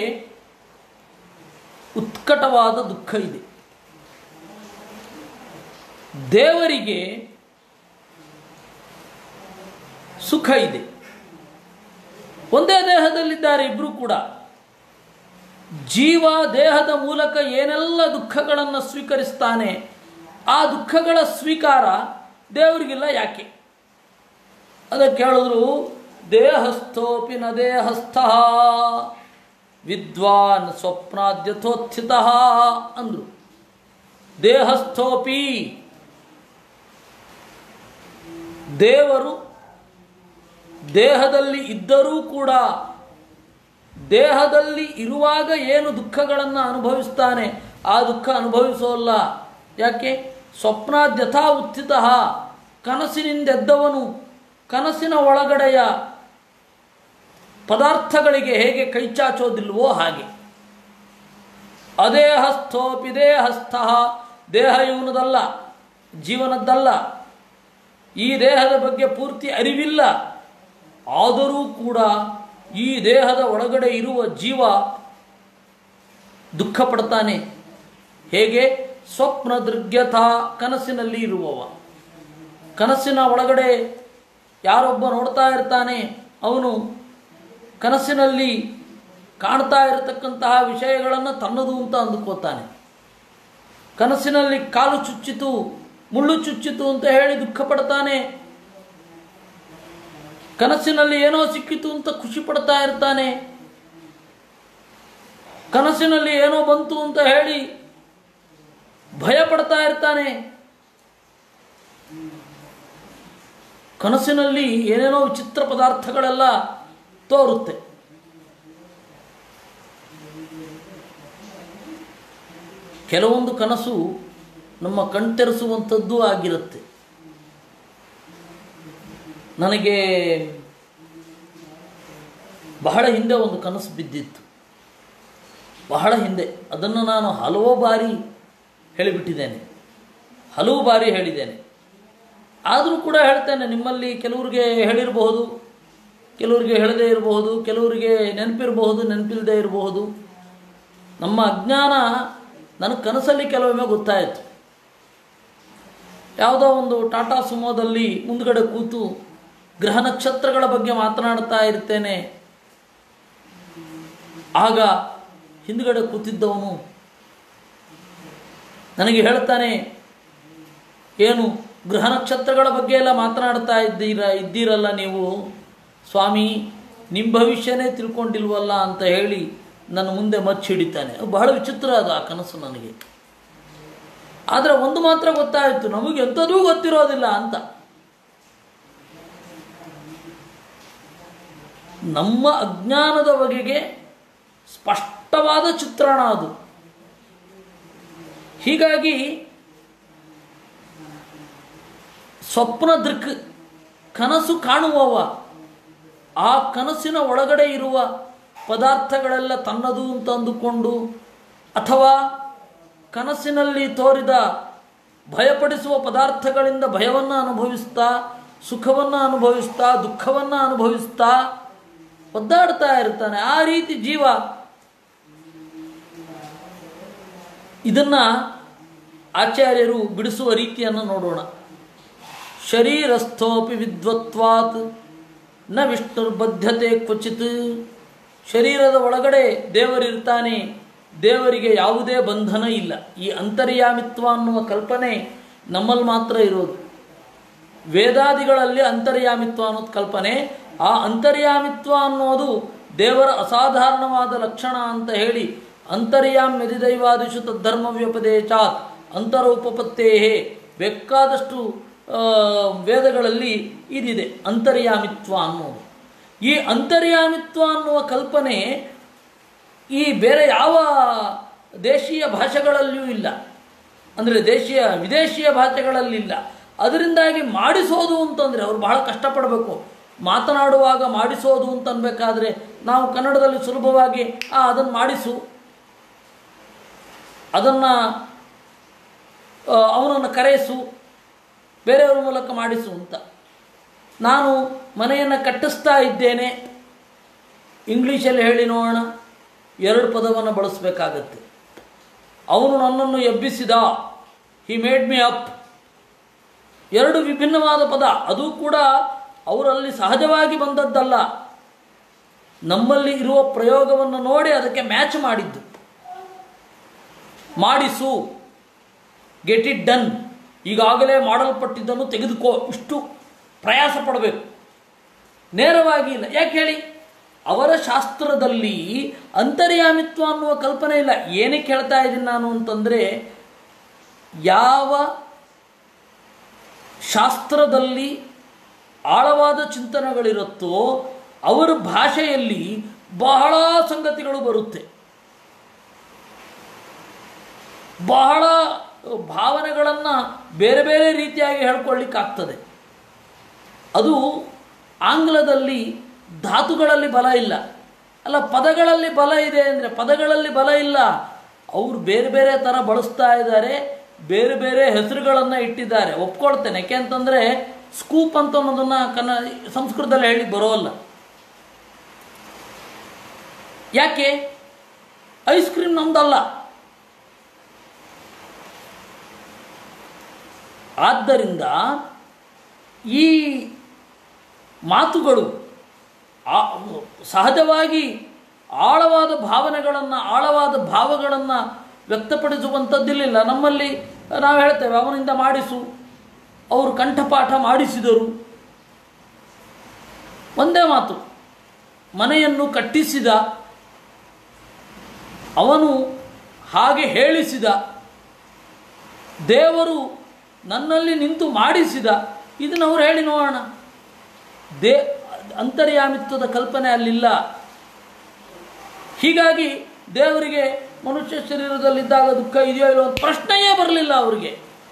ಉತ್ಕಟವಾದ ದುಃಖ ಇದೆ ದೇವರಿಗೆ ಸುಖ ಇದೆ ಒಂದೇ ದೇಹದಲ್ಲಿದ್ದಾರೆ ಇಬ್ಬರು ಕೂಡ ಜೀವ ದೇಹದ ಮೂಲಕ ಏನೆಲ್ಲ ದುಃಖಗಳನ್ನು ಸ್ವೀಕರಿಸ್ತಾನೆ ಆ ದುಃಖಗಳ ಸ್ವೀಕಾರ ದೇವರಿಗಿಲ್ಲ ಯಾಕೆ ಅದಕ್ಕೆ ಹೇಳಿದ್ರು ದೇಹಸ್ಥೋಪಿ ನ ದೇಹಸ್ಥ ವಿದ್ವಾನ್ ಸ್ವಪ್ನಾದ್ಯಥೋತ್ಥಿತ ಅಂದರು ದೇಹಸ್ಥೋಪಿ ದೇವರು ದೇಹದಲ್ಲಿ ಇದ್ದರೂ ಕೂಡ ದೇಹದಲ್ಲಿ ಇರುವಾಗ ಏನು ದುಃಖಗಳನ್ನು ಅನುಭವಿಸ್ತಾನೆ ಆ ದುಃಖ ಅನುಭವಿಸೋಲ್ಲ ಯಾಕೆ ಸ್ವಪ್ನಾದ್ಯಥಾ ಉತ್ಥಿತ ಕನಸಿನಿಂದೆದ್ದವನು ಕನಸಿನ ಒಳಗಡೆಯ ಪದಾರ್ಥಗಳಿಗೆ ಹೇಗೆ ಕೈಚಾಚೋದಿಲ್ವೋ ಹಾಗೆ ಅದೇಹಸ್ಥೋಪಿ ದೇಹಸ್ಥ ದೇಹ ಇವನದಲ್ಲ ಜೀವನದ್ದಲ್ಲ ಈ ದೇಹದ ಬಗ್ಗೆ ಪೂರ್ತಿ ಅರಿವಿಲ್ಲ ಆದರೂ ಕೂಡ ಈ ದೇಹದ ಒಳಗಡೆ ಇರುವ ಜೀವ ದುಃಖ ಪಡ್ತಾನೆ ಹೇಗೆ ಸ್ವಪ್ನ ದೃಗ್ಯಥ ಕನಸಿನಲ್ಲಿ ಇರುವವ ಕನಸಿನ ಒಳಗಡೆ ಯಾರೊಬ್ಬ ನೋಡ್ತಾ ಇರ್ತಾನೆ ಅವನು ಕನಸಿನಲ್ಲಿ ಕಾಣ್ತಾ ಇರತಕ್ಕಂತಹ ವಿಷಯಗಳನ್ನು ತನ್ನದು ಅಂತ ಅಂದುಕೋತಾನೆ ಕನಸಿನಲ್ಲಿ ಕಾಲು ಚುಚ್ಚಿತು ಮುಳ್ಳು ಚುಚ್ಚಿತು ಅಂತ ಹೇಳಿ ದುಃಖ ಪಡ್ತಾನೆ ಕನಸಿನಲ್ಲಿ ಏನೋ ಸಿಕ್ಕಿತು ಅಂತ ಖುಷಿ ಪಡ್ತಾ ಇರ್ತಾನೆ ಕನಸಿನಲ್ಲಿ ಏನೋ ಬಂತು ಅಂತ ಹೇಳಿ ಭಯ ಪಡ್ತಾ ಇರ್ತಾನೆ ಕನಸಿನಲ್ಲಿ ಏನೇನೋ ವಿಚಿತ್ರ ಪದಾರ್ಥಗಳೆಲ್ಲ ತೋರುತ್ತೆ ಕೆಲವೊಂದು ಕನಸು ನಮ್ಮ ಕಣ್ತೆರೆಸುವಂಥದ್ದು ಆಗಿರುತ್ತೆ ನನಗೆ ಬಹಳ ಹಿಂದೆ ಒಂದು ಕನಸು ಬಿದ್ದಿತ್ತು ಬಹಳ ಹಿಂದೆ ಅದನ್ನು ನಾನು ಹಲವು ಬಾರಿ ಹೇಳಿಬಿಟ್ಟಿದ್ದೇನೆ ಹಲವು ಬಾರಿ ಹೇಳಿದ್ದೇನೆ ಆದರೂ ಕೂಡ ಹೇಳ್ತೇನೆ ನಿಮ್ಮಲ್ಲಿ ಕೆಲವ್ರಿಗೆ ಹೇಳಿರಬಹುದು ಕೆಲವರಿಗೆ ಹೇಳದೇ ಇರಬಹುದು ಕೆಲವರಿಗೆ ನೆನಪಿರಬಹುದು ನೆನಪಿಲ್ಲದೆ ಇರಬಹುದು ನಮ್ಮ ಅಜ್ಞಾನ ನನಗೆ ಕನಸಲ್ಲಿ ಕೆಲವೊಮ್ಮೆ ಗೊತ್ತಾಯಿತು ಯಾವುದೋ ಒಂದು ಟಾಟಾ ಸುಮೋದಲ್ಲಿ ಮುಂದ್ಗಡೆ ಕೂತು ಗ್ರಹ ನಕ್ಷತ್ರಗಳ ಬಗ್ಗೆ ಮಾತನಾಡ್ತಾ ಇರ್ತೇನೆ ಆಗ ಹಿಂದ್ಗಡೆ ಕೂತಿದ್ದವನು ನನಗೆ ಹೇಳ್ತಾನೆ ಏನು ಗ್ರಹ ನಕ್ಷತ್ರಗಳ ಬಗ್ಗೆ ಎಲ್ಲ ಮಾತನಾಡ್ತಾ ಇದ್ದೀರ ಇದ್ದೀರಲ್ಲ ನೀವು ಸ್ವಾಮಿ ನಿಮ್ಮ ಭವಿಷ್ಯನೇ ತಿಳ್ಕೊಂಡಿಲ್ವಲ್ಲ ಅಂತ ಹೇಳಿ ನನ್ನ ಮುಂದೆ ಮಚ್ಚಿ ಹಿಡಿತಾನೆ ಬಹಳ ವಿಚಿತ್ರ ಅದು ಆ ಕನಸು ನನಗೆ ಆದರೆ ಒಂದು ಮಾತ್ರ ಗೊತ್ತಾಯಿತು ನಮಗೆ ಎಂಥದೂ ಗೊತ್ತಿರೋದಿಲ್ಲ ಅಂತ ನಮ್ಮ ಅಜ್ಞಾನದ ಬಗೆಗೆ ಸ್ಪಷ್ಟವಾದ ಚಿತ್ರಣ ಅದು ಹೀಗಾಗಿ ಸ್ವಪ್ನ ದೃಕ್ ಕನಸು ಕಾಣುವವ ಆ ಕನಸಿನ ಒಳಗಡೆ ಇರುವ ಪದಾರ್ಥಗಳೆಲ್ಲ ತನ್ನದು ಅಂತ ಅಂದುಕೊಂಡು ಅಥವಾ ಕನಸಿನಲ್ಲಿ ತೋರಿದ ಭಯಪಡಿಸುವ ಪದಾರ್ಥಗಳಿಂದ ಭಯವನ್ನು ಅನುಭವಿಸ್ತಾ ಸುಖವನ್ನು ಅನುಭವಿಸ್ತಾ ದುಃಖವನ್ನು ಅನುಭವಿಸ್ತಾ ಒದ್ದಾಡ್ತಾ ಇರ್ತಾನೆ ಆ ರೀತಿ ಜೀವ ಇದನ್ನ ಆಚಾರ್ಯರು ಬಿಡಿಸುವ ರೀತಿಯನ್ನು ನೋಡೋಣ ಶರೀರಸ್ಥೋಪಿ ವಿದ್ವತ್ವಾತ್ ನ ವಿಷ್ಣುರ್ಬದ್ಧತೆ ಕ್ವಚಿತ್ ಶರೀರದ ಒಳಗಡೆ ದೇವರಿರ್ತಾನೆ ದೇವರಿಗೆ ಯಾವುದೇ ಬಂಧನ ಇಲ್ಲ ಈ ಅಂತರ್ಯಾಮಿತ್ವ ಅನ್ನುವ ಕಲ್ಪನೆ ನಮ್ಮಲ್ಲಿ ಮಾತ್ರ ಇರೋದು ವೇದಾದಿಗಳಲ್ಲಿ ಅಂತರ್ಯಾಮಿತ್ವ ಅನ್ನೋದು ಕಲ್ಪನೆ ಆ ಅಂತರ್ಯಾಮಿತ್ವ ಅನ್ನೋದು ದೇವರ ಅಸಾಧಾರಣವಾದ ಲಕ್ಷಣ ಅಂತ ಹೇಳಿ ಅಂತರ್ಯಾಮ್ಯದಿ ದೈವಾದಿಶು ತದ್ಧರ್ಮ ವ್ಯಪದೇಶಾತ್ ಅಂತರೋಪಪತ್ತೇಹೇ ಬೇಕಾದಷ್ಟು ಆ, ವೇದಗಳಲ್ಲಿ ಇದಿದೆ ಅಂತರ್ಯಾಮಿತ್ವ ಅನ್ನೋದು ಈ ಅಂತರ್ಯಾಮಿತ್ವ ಅನ್ನುವ ಕಲ್ಪನೆ ಈ ಬೇರೆ ಯಾವ ದೇಶೀಯ ಭಾಷೆಗಳಲ್ಲಿಯೂ ಇಲ್ಲ ಅಂದರೆ ದೇಶೀಯ ವಿದೇಶೀಯ ಭಾಷೆಗಳಲ್ಲಿಲ್ಲ ಅದರಿಂದಾಗಿ ಮಾಡಿಸೋದು ಅಂತಂದರೆ ಅವ್ರು ಬಹಳ ಕಷ್ಟಪಡಬೇಕು ಮಾತನಾಡುವಾಗ ಮಾಡಿಸೋದು ಅಂತ ಅನ್ಬೇಕಾದ್ರೆ ನಾವು ಕನ್ನಡದಲ್ಲಿ ಸುಲಭವಾಗಿ ಆ ಅದನ್ನು ಮಾಡಿಸು ಅದನ್ನು ಅವನನ್ನು ಕರೆಯಿಸು ಬೇರೆಯವರ ಮೂಲಕ ಮಾಡಿಸು ಅಂತ ನಾನು ಮನೆಯನ್ನು ಕಟ್ಟಿಸ್ತಾ ಇದ್ದೇನೆ ಇಂಗ್ಲೀಷಲ್ಲಿ ಹೇಳಿ ನೋಡೋಣ ಎರಡು ಪದವನ್ನು ಬಳಸಬೇಕಾಗತ್ತೆ ಅವನು ನನ್ನನ್ನು ಎಬ್ಬಿಸಿದ ಹಿ ಮೇಡ್ ಮಿ ಅಪ್ ಎರಡು ವಿಭಿನ್ನವಾದ ಪದ ಅದು ಕೂಡ ಅವರಲ್ಲಿ ಸಹಜವಾಗಿ ಬಂದದ್ದಲ್ಲ ನಮ್ಮಲ್ಲಿ ಇರುವ ಪ್ರಯೋಗವನ್ನು ನೋಡಿ ಅದಕ್ಕೆ ಮ್ಯಾಚ್ ಮಾಡಿದ್ದು ಮಾಡಿಸು ಗೆಟ್ ಇಟ್ ಡನ್ ಈಗಾಗಲೇ ಮಾಡಲ್ಪಟ್ಟಿದ್ದನ್ನು ತೆಗೆದುಕೋ ಇಷ್ಟು ಪ್ರಯಾಸ ಪಡಬೇಕು ನೇರವಾಗಿ ಇಲ್ಲ ಯಾಕೆ ಹೇಳಿ ಅವರ ಶಾಸ್ತ್ರದಲ್ಲಿ ಅಂತರ್ಯಾಮಿತ್ವ ಅನ್ನುವ ಕಲ್ಪನೆ ಇಲ್ಲ ಏನಕ್ಕೆ ಹೇಳ್ತಾ ಇದ್ದೀನಿ ನಾನು ಅಂತಂದರೆ ಯಾವ ಶಾಸ್ತ್ರದಲ್ಲಿ ಆಳವಾದ ಚಿಂತನೆಗಳಿರುತ್ತೋ ಅವರ ಭಾಷೆಯಲ್ಲಿ ಬಹಳ ಸಂಗತಿಗಳು ಬರುತ್ತೆ ಬಹಳ ಭಾವನೆಗಳನ್ನು ಬೇರೆ ಬೇರೆ ರೀತಿಯಾಗಿ ಹೇಳ್ಕೊಳ್ಳಿಕ್ಕಾಗ್ತದೆ ಅದು ಆಂಗ್ಲದಲ್ಲಿ ಧಾತುಗಳಲ್ಲಿ ಬಲ ಇಲ್ಲ ಅಲ್ಲ ಪದಗಳಲ್ಲಿ ಬಲ ಇದೆ ಅಂದರೆ ಪದಗಳಲ್ಲಿ ಬಲ ಇಲ್ಲ ಅವರು ಬೇರೆ ಬೇರೆ ಥರ ಬಳಸ್ತಾ ಇದ್ದಾರೆ ಬೇರೆ ಬೇರೆ ಹೆಸರುಗಳನ್ನು ಇಟ್ಟಿದ್ದಾರೆ ಒಪ್ಕೊಳ್ತೇನೆ ಯಾಕೆಂತಂದರೆ ಸ್ಕೂಪ್ ಅಂತ ಅನ್ನೋದನ್ನು ಕನ್ನ ಸಂಸ್ಕೃತದಲ್ಲಿ ಹೇಳಿ ಬರೋಲ್ಲ ಯಾಕೆ ಐಸ್ ಕ್ರೀಮ್ ನಮ್ದಲ್ಲ ಆದ್ದರಿಂದ ಈ ಮಾತುಗಳು ಆ- ಸಹಜವಾಗಿ ಆಳವಾದ ಭಾವನೆಗಳನ್ನು ಆಳವಾದ ಭಾವಗಳನ್ನು ವ್ಯಕ್ತಪಡಿಸುವಂಥದ್ದಿರಲಿಲ್ಲ ನಮ್ಮಲ್ಲಿ ನಾವು ಹೇಳ್ತೇವೆ ಅವನಿಂದ ಮಾಡಿಸು ಅವರು ಕಂಠಪಾಠ ಮಾಡಿಸಿದರು ಒಂದೇ ಮಾತು ಮನೆಯನ್ನು ಕಟ್ಟಿಸಿದ ಅವನು ಹಾಗೆ ಹೇಳಿಸಿದ ದೇವರು ನನ್ನಲ್ಲಿ ನಿಂತು ಮಾಡಿಸಿದ ಇದನ್ನು ಅವ್ರು ಹೇಳಿ ನೋಡೋಣ ದೇ ಅಂತರ್ಯಾಮಿತ್ವದ ಕಲ್ಪನೆ ಅಲ್ಲಿಲ್ಲ ಹೀಗಾಗಿ ದೇವರಿಗೆ ಮನುಷ್ಯ ಶರೀರದಲ್ಲಿದ್ದಾಗ ದುಃಖ ಇದೆಯೋ ಇಲ್ಲೋ ಅಂತ ಪ್ರಶ್ನೆಯೇ ಬರಲಿಲ್ಲ ಅವರಿಗೆ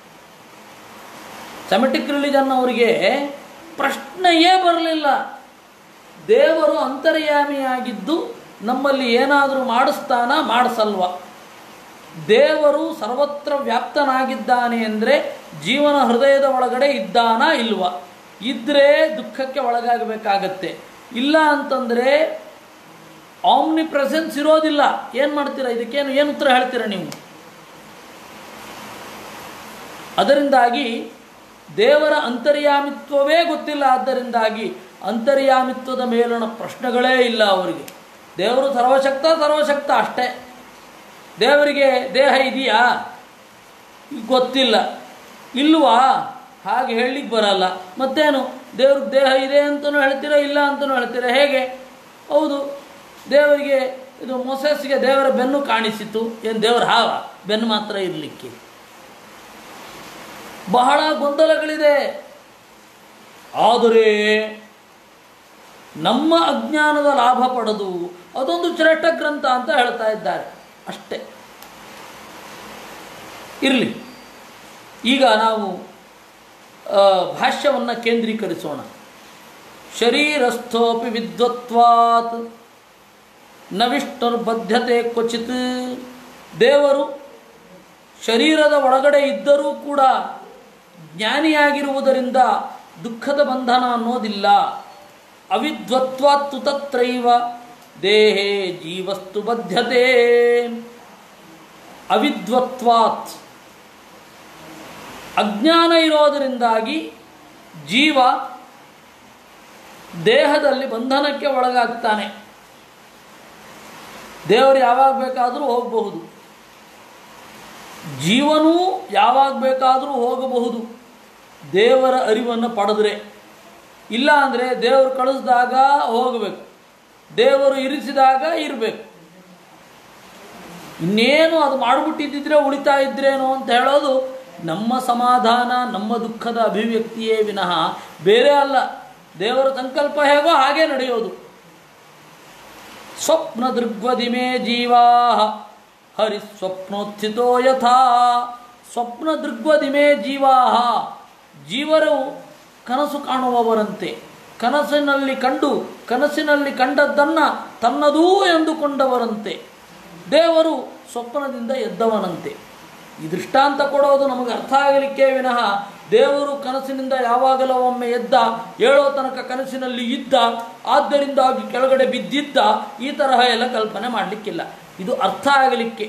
ಸೆಮೆಟಿಕ್ ರಿಲಿಜನ್ ಅವರಿಗೆ ಪ್ರಶ್ನೆಯೇ ಬರಲಿಲ್ಲ ದೇವರು ಅಂತರ್ಯಾಮಿಯಾಗಿದ್ದು ನಮ್ಮಲ್ಲಿ ಏನಾದರೂ ಮಾಡಿಸ್ತಾನ ಮಾಡಿಸಲ್ವ ದೇವರು ಸರ್ವತ್ರ ವ್ಯಾಪ್ತನಾಗಿದ್ದಾನೆ ಅಂದರೆ ಜೀವನ ಹೃದಯದ ಒಳಗಡೆ ಇದ್ದಾನಾ ಇಲ್ವಾ ಇದ್ದರೆ ದುಃಖಕ್ಕೆ ಒಳಗಾಗಬೇಕಾಗತ್ತೆ ಇಲ್ಲ ಅಂತಂದರೆ ಆಮ್ನಿ ಪ್ರೆಸೆನ್ಸ್ ಇರೋದಿಲ್ಲ ಏನು ಮಾಡ್ತೀರಾ ಇದಕ್ಕೇನು ಏನು ಉತ್ತರ ಹೇಳ್ತೀರಾ ನೀವು ಅದರಿಂದಾಗಿ ದೇವರ ಅಂತರ್ಯಾಮಿತ್ವವೇ ಗೊತ್ತಿಲ್ಲ ಆದ್ದರಿಂದಾಗಿ ಅಂತರ್ಯಾಮಿತ್ವದ ಮೇಲಣ ಪ್ರಶ್ನೆಗಳೇ ಇಲ್ಲ ಅವರಿಗೆ ದೇವರು ಸರ್ವಶಕ್ತ ಸರ್ವಶಕ್ತ ಅಷ್ಟೇ ದೇವರಿಗೆ ದೇಹ ಇದೆಯಾ ಗೊತ್ತಿಲ್ಲ ಇಲ್ವಾ ಹಾಗೆ ಹೇಳಲಿಕ್ಕೆ ಬರಲ್ಲ ಮತ್ತೇನು ದೇವ್ರಿಗೆ ದೇಹ ಇದೆ ಅಂತಲೂ ಹೇಳ್ತೀರಾ ಇಲ್ಲ ಅಂತಲೂ ಹೇಳ್ತೀರಾ ಹೇಗೆ ಹೌದು ದೇವರಿಗೆ ಇದು ಮೊಸಸ್ಗೆ ದೇವರ ಬೆನ್ನು ಕಾಣಿಸಿತು ಏನು ದೇವರ ಹಾವ ಬೆನ್ನು ಮಾತ್ರ ಇರಲಿಕ್ಕೆ ಬಹಳ ಗೊಂದಲಗಳಿದೆ ಆದರೆ ನಮ್ಮ ಅಜ್ಞಾನದ ಲಾಭ ಪಡೆದು ಅದೊಂದು ಶ್ರೇಷ್ಠ ಗ್ರಂಥ ಅಂತ ಹೇಳ್ತಾ ಇದ್ದಾರೆ ಅಷ್ಟೇ ಇರಲಿ ಈಗ ನಾವು ಭಾಷ್ಯವನ್ನು ಕೇಂದ್ರೀಕರಿಸೋಣ ಶರೀರಸ್ಥೋಪಿ ವಿದ್ವತ್ವಾತ್ ನ ವಿಷ್ಣುರ್ಬದ್ಧತೆ ಕ್ವಚಿತ್ ದೇವರು ಶರೀರದ ಒಳಗಡೆ ಇದ್ದರೂ ಕೂಡ ಜ್ಞಾನಿಯಾಗಿರುವುದರಿಂದ ದುಃಖದ ಬಂಧನ ಅನ್ನೋದಿಲ್ಲ ಅವಿದ್ವತ್ವಾತ್ತು ತತ್ರೈವ ದೇಹೇ ಜೀವಸ್ತು ಬದ್ಧತೆ ಅವಿದ್ವತ್ವಾತ್ ಅಜ್ಞಾನ ಇರೋದರಿಂದಾಗಿ ಜೀವ ದೇಹದಲ್ಲಿ ಬಂಧನಕ್ಕೆ ಒಳಗಾಗ್ತಾನೆ ದೇವರು ಯಾವಾಗ ಬೇಕಾದರೂ ಹೋಗಬಹುದು ಜೀವನೂ ಯಾವಾಗ ಬೇಕಾದರೂ ಹೋಗಬಹುದು ದೇವರ ಅರಿವನ್ನು ಪಡೆದ್ರೆ ಇಲ್ಲ ಅಂದರೆ ದೇವರು ಕಳಿಸಿದಾಗ ಹೋಗಬೇಕು ದೇವರು ಇರಿಸಿದಾಗ ಇರಬೇಕು ಇನ್ನೇನು ಅದು ಮಾಡಿಬಿಟ್ಟಿದ್ದಿದ್ರೆ ಉಳಿತಾ ಇದ್ರೇನೋ ಅಂತ ಹೇಳೋದು ನಮ್ಮ ಸಮಾಧಾನ ನಮ್ಮ ದುಃಖದ ಅಭಿವ್ಯಕ್ತಿಯೇ ವಿನಃ ಬೇರೆ ಅಲ್ಲ ದೇವರ ಸಂಕಲ್ಪ ಹೇಗೋ ಹಾಗೆ ನಡೆಯೋದು ಸ್ವಪ್ನ ದೃಗ್ವದಿಮೇ ಜೀವಾ ಹರಿ ಸ್ವಪ್ನೋತ್ಥಿತೋ ಯಥಾ ಸ್ವಪ್ನ ದೃಗ್ವದಿಮೇ ಜೀವಾ ಜೀವರು ಕನಸು ಕಾಣುವವರಂತೆ ಕನಸಿನಲ್ಲಿ ಕಂಡು ಕನಸಿನಲ್ಲಿ ಕಂಡದ್ದನ್ನು ತನ್ನದೂ ಎಂದುಕೊಂಡವರಂತೆ ದೇವರು ಸ್ವಪ್ನದಿಂದ ಎದ್ದವನಂತೆ ಈ ದೃಷ್ಟಾಂತ ಕೊಡೋದು ನಮಗೆ ಅರ್ಥ ಆಗಲಿಕ್ಕೆ ವಿನಃ ದೇವರು ಕನಸಿನಿಂದ ಯಾವಾಗಲೂ ಒಮ್ಮೆ ಎದ್ದ ಏಳೋ ತನಕ ಕನಸಿನಲ್ಲಿ ಇದ್ದ ಆದ್ದರಿಂದಾಗಿ ಕೆಳಗಡೆ ಬಿದ್ದಿದ್ದ ಈ ತರಹ ಎಲ್ಲ ಕಲ್ಪನೆ ಮಾಡಲಿಕ್ಕಿಲ್ಲ ಇದು ಅರ್ಥ ಆಗಲಿಕ್ಕೆ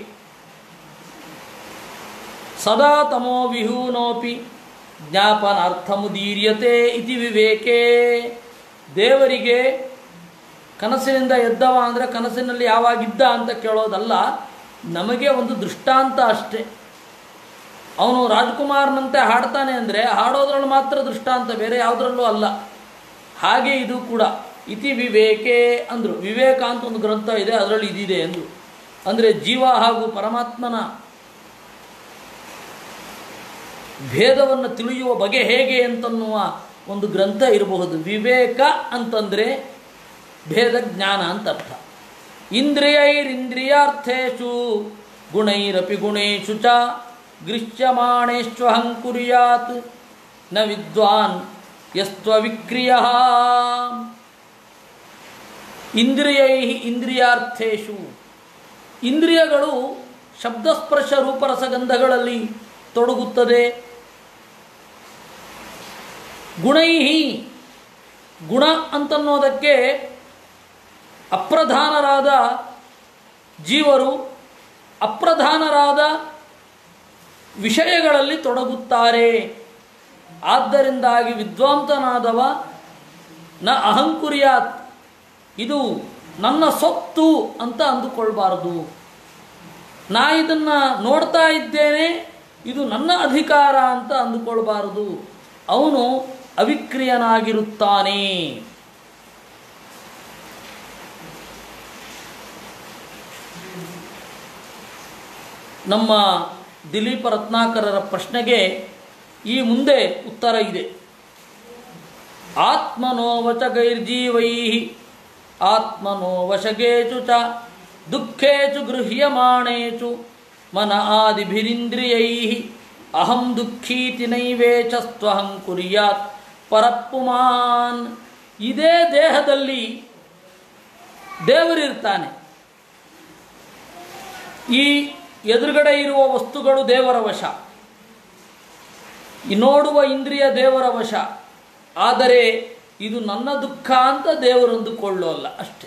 ಸದಾ ತಮೋ ವಿಹೂನೋಪಿ ಜ್ಞಾಪನಾರ್ಥಮುದೀರ್ಯತೆ ಇತಿ ವಿವೇಕೆ ದೇವರಿಗೆ ಕನಸಿನಿಂದ ಎದ್ದವ ಅಂದರೆ ಕನಸಿನಲ್ಲಿ ಯಾವಾಗಿದ್ದ ಅಂತ ಕೇಳೋದಲ್ಲ ನಮಗೆ ಒಂದು ದೃಷ್ಟಾಂತ ಅಷ್ಟೇ ಅವನು ರಾಜ್ಕುಮಾರ್ನಂತೆ ಹಾಡ್ತಾನೆ ಅಂದರೆ ಹಾಡೋದ್ರಲ್ಲಿ ಮಾತ್ರ ದೃಷ್ಟಾಂತ ಬೇರೆ ಯಾವುದರಲ್ಲೂ ಅಲ್ಲ ಹಾಗೆ ಇದು ಕೂಡ ಇತಿ ವಿವೇಕೆ ಅಂದರು ವಿವೇಕ ಅಂತ ಒಂದು ಗ್ರಂಥ ಇದೆ ಅದರಲ್ಲಿ ಇದಿದೆ ಅಂದರು ಅಂದರೆ ಜೀವ ಹಾಗೂ ಪರಮಾತ್ಮನ ಭೇದವನ್ನು ತಿಳಿಯುವ ಬಗೆ ಹೇಗೆ ಅಂತನ್ನುವ ಒಂದು ಗ್ರಂಥ ಇರಬಹುದು ವಿವೇಕ ಅಂತಂದರೆ ಭೇದ ಜ್ಞಾನ ಅಂತ ಅರ್ಥ ಇಂದ್ರಿಯೈರಿಂದ್ರಿಯಾರ್ಥೇಶು ಗುಣೈರಪಿ ಗುಣೇಶು ಚ ಗೃಹ್ಯಮಾಣೇಶ್ವಹಂಕುರ್ಯಾತ್ ನ ವಿದ್ವಾನ್ ಯಸ್ತ್ವವಿಕ್ರಿಯ ಇಂದ್ರಿಯೈ ಇಂದ್ರಿಯಾರ್ಥೇಶು ಇಂದ್ರಿಯಗಳು ಶಬ್ದಸ್ಪರ್ಶ ರೂಪರಸಗಂಧಗಳಲ್ಲಿ ತೊಡಗುತ್ತದೆ ಗುಣೈ ಗುಣ ಅಂತನ್ನೋದಕ್ಕೆ ಅಪ್ರಧಾನರಾದ ಜೀವರು ಅಪ್ರಧಾನರಾದ ವಿಷಯಗಳಲ್ಲಿ ತೊಡಗುತ್ತಾರೆ ಆದ್ದರಿಂದಾಗಿ ವಿದ್ವಾಂಸನಾದವ ನ ಅಹಂಕುರ್ಯಾತ್ ಇದು ನನ್ನ ಸೊತ್ತು ಅಂತ ಅಂದುಕೊಳ್ಬಾರದು ನಾ ಇದನ್ನು ನೋಡ್ತಾ ಇದ್ದೇನೆ ಇದು ನನ್ನ ಅಧಿಕಾರ ಅಂತ ಅಂದುಕೊಳ್ಬಾರದು ಅವನು ಅವಿಕ್ರಿಯನಾಗಿರುತ್ತಾನೆ ನಮ್ಮ ದಿಲೀಪ ರತ್ನಾಕರರ ಪ್ರಶ್ನೆಗೆ ಈ ಮುಂದೆ ಉತ್ತರ ಇದೆ ಆತ್ಮನೋ ವಚಗೈರ್ಜೀವೈ ಆತ್ಮನೋ ವಶಗೇಚು ಚ ದುಃಖೇಚು ಗೃಹ್ಯಮಾಣೇಚು ಮನ ಆದಿಭಿರಿಂದ್ರಿಯೈ ಅಹಂ ದುಃಖೀತಿ ನೈವೇಚಸ್ತ್ವಹಂ ಕುರ್ಯಾತ್ ಪರಪ್ಪುಮಾನ್ ಇದೇ ದೇಹದಲ್ಲಿ ದೇವರಿರ್ತಾನೆ ಈ ಎದುರುಗಡೆ ಇರುವ ವಸ್ತುಗಳು ದೇವರ ವಶ ಈ ನೋಡುವ ಇಂದ್ರಿಯ ದೇವರ ವಶ ಆದರೆ ಇದು ನನ್ನ ದುಃಖ ಅಂತ ದೇವರು ಅಂದುಕೊಳ್ಳೋಲ್ಲ ಅಷ್ಟೆ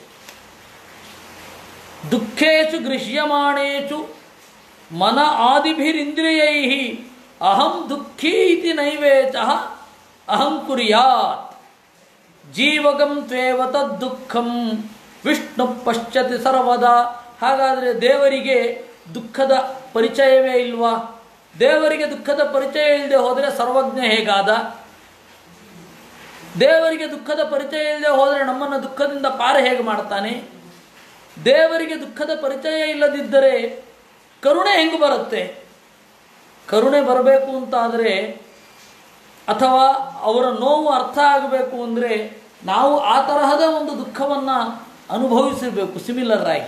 ದುಃಖೇಚು ಗೃಹ್ಯಮಾಣೇಚು ಮನ ಆದಿಭಿರಿಂದ್ರಿಯೈ ಅಹಂ ದುಃಖೀ ಇತಿ ನೈವೇಚ ಅಹಂ ಕುರ್ಯಾತ್ ಜೀವಗಂ ತ್ವೇವ ತದ್ದುಃಖಂ ವಿಷ್ಣು ಪಶ್ಚತಿ ಸರ್ವದಾ ಹಾಗಾದರೆ ದೇವರಿಗೆ ದುಃಖದ ಪರಿಚಯವೇ ಇಲ್ವಾ ದೇವರಿಗೆ ದುಃಖದ ಪರಿಚಯ ಇಲ್ಲದೆ ಹೋದರೆ ಸರ್ವಜ್ಞ ಹೇಗಾದ ದೇವರಿಗೆ ದುಃಖದ ಪರಿಚಯ ಇಲ್ಲದೆ ಹೋದರೆ ನಮ್ಮನ್ನು ದುಃಖದಿಂದ ಪಾರ ಹೇಗೆ ಮಾಡ್ತಾನೆ ದೇವರಿಗೆ ದುಃಖದ ಪರಿಚಯ ಇಲ್ಲದಿದ್ದರೆ ಕರುಣೆ ಹೆಂಗೆ ಬರುತ್ತೆ ಕರುಣೆ ಬರಬೇಕು ಅಂತಾದರೆ ಅಥವಾ ಅವರ ನೋವು ಅರ್ಥ ಆಗಬೇಕು ಅಂದರೆ ನಾವು ಆ ತರಹದ ಒಂದು ದುಃಖವನ್ನು ಅನುಭವಿಸಿರಬೇಕು ಸಿಮಿಲರ್ ಆಗಿ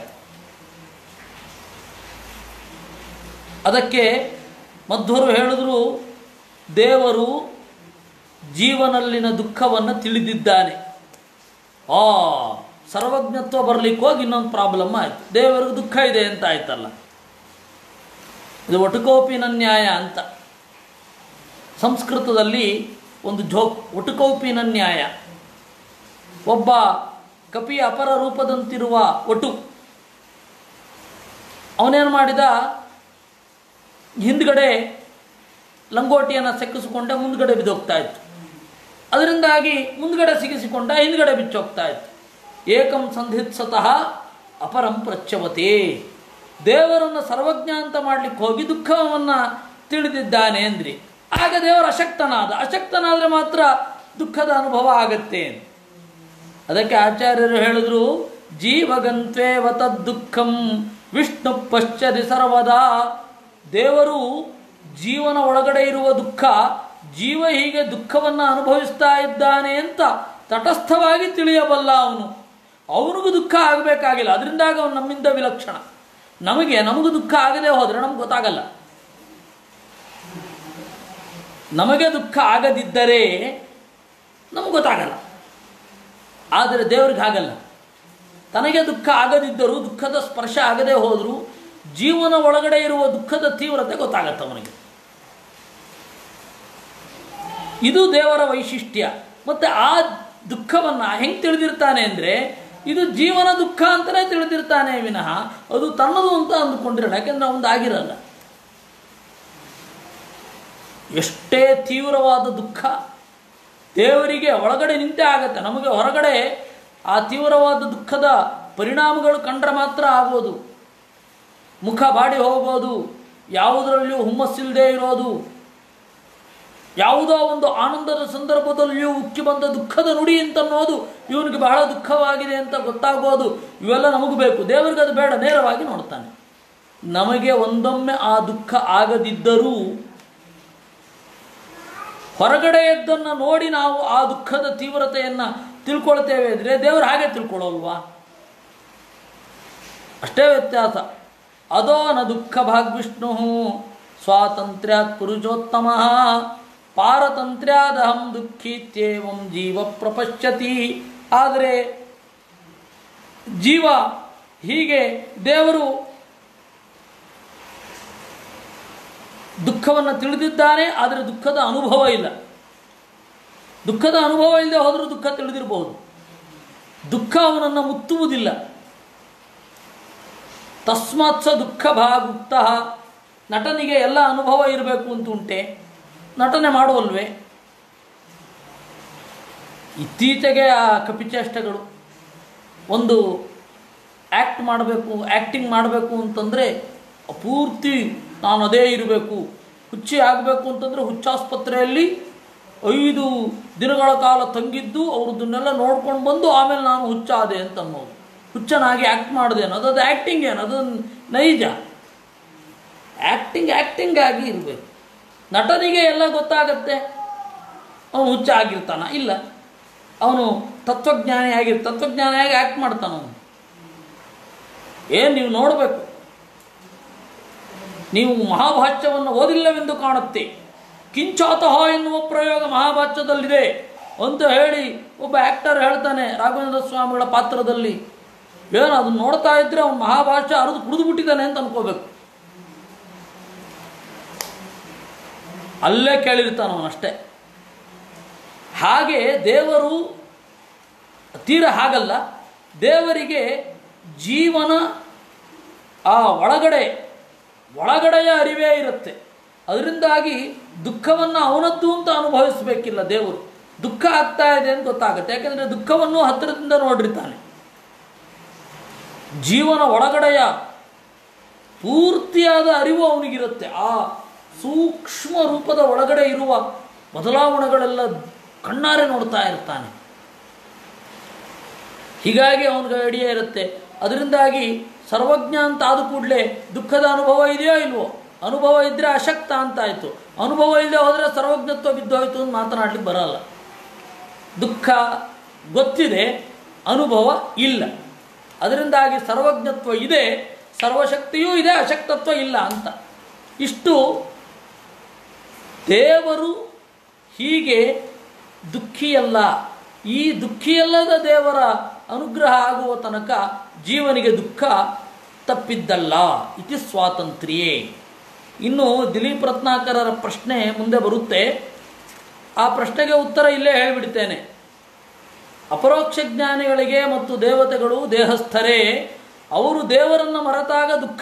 ಅದಕ್ಕೆ ಮಧ್ವರು ಹೇಳಿದ್ರು ದೇವರು ಜೀವನಲ್ಲಿನ ದುಃಖವನ್ನು ತಿಳಿದಿದ್ದಾನೆ ಆ ಸರ್ವಜ್ಞತ್ವ ಬರಲಿಕ್ಕೆ ಹೋಗಿ ಇನ್ನೊಂದು ಪ್ರಾಬ್ಲಮ್ ಆಯಿತು ದೇವರಿಗೆ ದುಃಖ ಇದೆ ಅಂತ ಆಯ್ತಲ್ಲ ಇದು ಒಟುಕೋಪಿನ ನ್ಯಾಯ ಅಂತ ಸಂಸ್ಕೃತದಲ್ಲಿ ಒಂದು ಜೋಕ್ ಒಟುಕೌಪಿನ ನ್ಯಾಯ ಒಬ್ಬ ಕಪಿಯ ಅಪರ ರೂಪದಂತಿರುವ ಒಟು ಅವನೇನು ಮಾಡಿದ ಹಿಂದ್ಗಡೆ ಲಂಗೋಟಿಯನ್ನು ಸೆಕ್ಕಿಸಿಕೊಂಡೆ ಮುಂದ್ಗಡೆ ಬಿದ್ದೋಗ್ತಾ ಇತ್ತು ಅದರಿಂದಾಗಿ ಮುಂದ್ಗಡೆ ಸಿಗಿಸಿಕೊಂಡ ಹಿಂದ್ಗಡೆ ಬಿಚ್ಚೋಗ್ತಾ ಇತ್ತು ಏಕಂ ಸಂಧಿತ್ಸತಃ ಅಪರಂ ಪ್ರಚ್ಯವತೆ ದೇವರನ್ನು ಸರ್ವಜ್ಞ ಅಂತ ಮಾಡ್ಲಿಕ್ಕೆ ಹೋಗಿ ದುಃಖವನ್ನು ತಿಳಿದಿದ್ದಾನೆ ಅಂದ್ರಿ ಆಗ ದೇವರು ಅಶಕ್ತನಾದ ಅಶಕ್ತನಾದರೆ ಮಾತ್ರ ದುಃಖದ ಅನುಭವ ಆಗತ್ತೆ ಅಂತ. ಅದಕ್ಕೆ ಆಚಾರ್ಯರು ಹೇಳಿದ್ರು ಜೀವಗಂತ್ವೇವ ತದ್ದುಃಖಂ ವಿಷ್ಣು ಪಶ್ಚದಿ ಸರ್ವದಾ ದೇವರು ಜೀವನ ಒಳಗಡೆ ಇರುವ ದುಃಖ ಜೀವ ಹೀಗೆ ದುಃಖವನ್ನು ಅನುಭವಿಸ್ತಾ ಇದ್ದಾನೆ ಅಂತ ತಟಸ್ಥವಾಗಿ ತಿಳಿಯಬಲ್ಲ ಅವನು ಅವನಿಗೂ ದುಃಖ ಆಗಬೇಕಾಗಿಲ್ಲ ಅದರಿಂದಾಗ ಅವನು ನಮ್ಮಿಂದ ವಿಲಕ್ಷಣ ನಮಗೆ ನಮಗೂ ದುಃಖ ಆಗದೆ ಹೋದರೆ ನಮ್ಗೆ ಗೊತ್ತಾಗಲ್ಲ ನಮಗೆ ದುಃಖ ಆಗದಿದ್ದರೆ ನಮಗೆ ಗೊತ್ತಾಗಲ್ಲ ಆದರೆ ದೇವ್ರಿಗೆ ಹಾಗಲ್ಲ ತನಗೆ ದುಃಖ ಆಗದಿದ್ದರೂ ದುಃಖದ ಸ್ಪರ್ಶ ಆಗದೆ ಹೋದರೂ ಜೀವನ ಒಳಗಡೆ ಇರುವ ದುಃಖದ ತೀವ್ರತೆ ಗೊತ್ತಾಗತ್ತೆ ಅವನಿಗೆ ಇದು ದೇವರ ವೈಶಿಷ್ಟ್ಯ ಮತ್ತು ಆ ದುಃಖವನ್ನು ಹೆಂಗೆ ತಿಳಿದಿರ್ತಾನೆ ಅಂದರೆ ಇದು ಜೀವನ ದುಃಖ ಅಂತಲೇ ತಿಳಿದಿರ್ತಾನೆ ವಿನಃ ಅದು ತನ್ನದು ಅಂತ ಅಂದುಕೊಂಡಿರಲ್ಲ ಯಾಕೆಂದ್ರೆ ಅವನು ಆಗಿರಲ್ಲ ಎಷ್ಟೇ ತೀವ್ರವಾದ ದುಃಖ ದೇವರಿಗೆ ಒಳಗಡೆ ನಿಂತೇ ಆಗತ್ತೆ ನಮಗೆ ಹೊರಗಡೆ ಆ ತೀವ್ರವಾದ ದುಃಖದ ಪರಿಣಾಮಗಳು ಕಂಡ್ರೆ ಮಾತ್ರ ಆಗೋದು ಮುಖ ಬಾಡಿ ಹೋಗೋದು ಯಾವುದರಲ್ಲಿಯೂ ಹುಮ್ಮಸ್ಸಿಲ್ಲದೆ ಇರೋದು ಯಾವುದೋ ಒಂದು ಆನಂದದ ಸಂದರ್ಭದಲ್ಲಿಯೂ ಉಕ್ಕಿ ಬಂದ ದುಃಖದ ನುಡಿ ಅಂತನ್ನೋದು ಇವನಿಗೆ ಬಹಳ ದುಃಖವಾಗಿದೆ ಅಂತ ಗೊತ್ತಾಗೋದು ಇವೆಲ್ಲ ನಮಗೂ ಬೇಕು ದೇವರಿಗೆ ಅದು ಬೇಡ ನೇರವಾಗಿ ನೋಡ್ತಾನೆ ನಮಗೆ ಒಂದೊಮ್ಮೆ ಆ ದುಃಖ ಆಗದಿದ್ದರೂ ಹೊರಗಡೆಯದ್ದನ್ನು ನೋಡಿ ನಾವು ಆ ದುಃಖದ ತೀವ್ರತೆಯನ್ನು ತಿಳ್ಕೊಳ್ತೇವೆ ಅಂದರೆ ದೇವರು ಹಾಗೆ ತಿಳ್ಕೊಳ್ಳೋಲ್ವಾ ಅಷ್ಟೇ ವ್ಯತ್ಯಾಸ ಅದೋ ನ ದುಃಖ ಭಾಗ್ವಿಷ್ಣು ಸ್ವಾತಂತ್ರ್ಯಾತ್ ಪುರುಷೋತ್ತಮ ಪಾರತಂತ್ರ್ಯಾದಹಂ ದುಃಖೀತ್ಯೇವಂ ಜೀವ ಪ್ರಪಶ್ಯತಿ ಆದರೆ ಜೀವ ಹೀಗೆ ದೇವರು ದುಃಖವನ್ನು ತಿಳಿದಿದ್ದಾನೆ ಆದರೆ ದುಃಖದ ಅನುಭವ ಇಲ್ಲ ದುಃಖದ ಅನುಭವ ಇಲ್ಲದೆ ಹೋದರೂ ದುಃಖ ತಿಳಿದಿರಬಹುದು ದುಃಖ ಅವನನ್ನು ಮುತ್ತುವುದಿಲ್ಲ ತಸ್ಮಾತ್ ಸ ದುಃಖ ಭಾಗುಕ್ತ ನಟನಿಗೆ ಎಲ್ಲ ಅನುಭವ ಇರಬೇಕು ಅಂತ ಉಂಟೆ ನಟನೆ ಮಾಡುವಲ್ವೇ ಇತ್ತೀಚೆಗೆ ಆ ಕಪಿಚೇಷ್ಟೆಗಳು ಒಂದು ಆ್ಯಕ್ಟ್ ಮಾಡಬೇಕು ಆ್ಯಕ್ಟಿಂಗ್ ಮಾಡಬೇಕು ಅಂತಂದರೆ ಪೂರ್ತಿ ನಾನು ಅದೇ ಇರಬೇಕು ಹುಚ್ಚಿ ಆಗಬೇಕು ಅಂತಂದರೆ ಹುಚ್ಚಾಸ್ಪತ್ರೆಯಲ್ಲಿ ಐದು ದಿನಗಳ ಕಾಲ ತಂಗಿದ್ದು ಅವ್ರದ್ದನ್ನೆಲ್ಲ ನೋಡ್ಕೊಂಡು ಬಂದು ಆಮೇಲೆ ನಾನು ಹುಚ್ಚಾದೆ ಅಂತ ಅನ್ನೋದು ಹುಚ್ಚನಾಗಿ ಆ್ಯಕ್ಟ್ ಮಾಡಿದೆ ಅನ್ನೋದು ಅದು ಆ್ಯಕ್ಟಿಂಗ್ ಏನು ಅದು ನೈಜ ಆ್ಯಕ್ಟಿಂಗ್ ಆ್ಯಕ್ಟಿಂಗ್ ಆಗಿ ಇರಬೇಕು ನಟನಿಗೆ ಎಲ್ಲ ಗೊತ್ತಾಗತ್ತೆ ಅವನು ಹುಚ್ಚ ಆಗಿರ್ತಾನ ಇಲ್ಲ ಅವನು ತತ್ವಜ್ಞಾನಿ ಆಗಿರ್ ತತ್ವಜ್ಞಾನಿಯಾಗಿ ಆ್ಯಕ್ಟ್ ಮಾಡ್ತಾನ ಅವನು ಏನು ನೀವು ನೋಡಬೇಕು ನೀವು ಮಹಾಭಾಷ್ಯವನ್ನು ಓದಿಲ್ಲವೆಂದು ಕಾಣುತ್ತೆ ಕಿಂಚಾತಃ ಎನ್ನುವ ಪ್ರಯೋಗ ಮಹಾಭಾಷ್ಯದಲ್ಲಿದೆ ಅಂತ ಹೇಳಿ ಒಬ್ಬ ಆ್ಯಕ್ಟರ್ ಹೇಳ್ತಾನೆ ರಾಘವೇಂದ್ರ ಸ್ವಾಮಿಗಳ ಪಾತ್ರದಲ್ಲಿ ಏನು ಅದನ್ನ ನೋಡ್ತಾ ಇದ್ರೆ ಅವನು ಮಹಾಭಾಷ್ಯ ಅರಿದು ಕುಡಿದು ಬಿಟ್ಟಿದ್ದಾನೆ ಅಂತ ಅನ್ಕೋಬೇಕು ಅಲ್ಲೇ ಕೇಳಿರ್ತಾನ ಅವನಷ್ಟೇ ಹಾಗೆ ದೇವರು ತೀರ ಹಾಗಲ್ಲ ದೇವರಿಗೆ ಜೀವನ ಆ ಒಳಗಡೆ ಒಳಗಡೆಯ ಅರಿವೇ ಇರುತ್ತೆ ಅದರಿಂದಾಗಿ ದುಃಖವನ್ನು ಅವನದ್ದು ಅಂತ ಅನುಭವಿಸಬೇಕಿಲ್ಲ ದೇವರು ದುಃಖ ಆಗ್ತಾ ಇದೆ ಅಂತ ಗೊತ್ತಾಗುತ್ತೆ ಯಾಕೆಂದರೆ ದುಃಖವನ್ನು ಹತ್ತಿರದಿಂದ ನೋಡಿರ್ತಾನೆ ಜೀವನ ಒಳಗಡೆಯ ಪೂರ್ತಿಯಾದ ಅರಿವು ಅವನಿಗಿರುತ್ತೆ ಆ ಸೂಕ್ಷ್ಮ ರೂಪದ ಒಳಗಡೆ ಇರುವ ಬದಲಾವಣೆಗಳೆಲ್ಲ ಕಣ್ಣಾರೆ ನೋಡ್ತಾ ಇರ್ತಾನೆ ಹೀಗಾಗಿ ಅವನಿಗೆ ಐಡಿಯಾ ಇರುತ್ತೆ ಅದರಿಂದಾಗಿ ಸರ್ವಜ್ಞ ಅಂತ ಆದ ಕೂಡಲೇ ದುಃಖದ ಅನುಭವ ಇದೆಯೋ ಇಲ್ವೋ ಅನುಭವ ಇದ್ದರೆ ಅಶಕ್ತ ಅಂತಾಯಿತು ಅನುಭವ ಇಲ್ಲದೆ ಹೋದರೆ ಸರ್ವಜ್ಞತ್ವ ಬಿದ್ದೋಯ್ತು ಅಂತ ಮಾತನಾಡ್ಲಿಕ್ಕೆ ಬರಲ್ಲ ದುಃಖ ಗೊತ್ತಿದೆ ಅನುಭವ ಇಲ್ಲ ಅದರಿಂದಾಗಿ ಸರ್ವಜ್ಞತ್ವ ಇದೆ ಸರ್ವಶಕ್ತಿಯೂ ಇದೆ ಅಶಕ್ತತ್ವ ಇಲ್ಲ ಅಂತ ಇಷ್ಟು ದೇವರು ಹೀಗೆ ದುಃಖಿಯಲ್ಲ ಈ ದುಃಖಿಯಲ್ಲದ ದೇವರ ಅನುಗ್ರಹ ಆಗುವ ತನಕ ಜೀವನಿಗೆ ದುಃಖ ತಪ್ಪಿದ್ದಲ್ಲ ಇತಿ ಸ್ವಾತಂತ್ರ್ಯೇ ಇನ್ನು ದಿಲೀಪ್ ರತ್ನಾಕರರ ಪ್ರಶ್ನೆ ಮುಂದೆ ಬರುತ್ತೆ ಆ ಪ್ರಶ್ನೆಗೆ ಉತ್ತರ ಇಲ್ಲೇ ಹೇಳಿಬಿಡ್ತೇನೆ ಅಪರೋಕ್ಷ ಜ್ಞಾನಿಗಳಿಗೆ ಮತ್ತು ದೇವತೆಗಳು ದೇಹಸ್ಥರೇ ಅವರು ದೇವರನ್ನು ಮರೆತಾಗ ದುಃಖ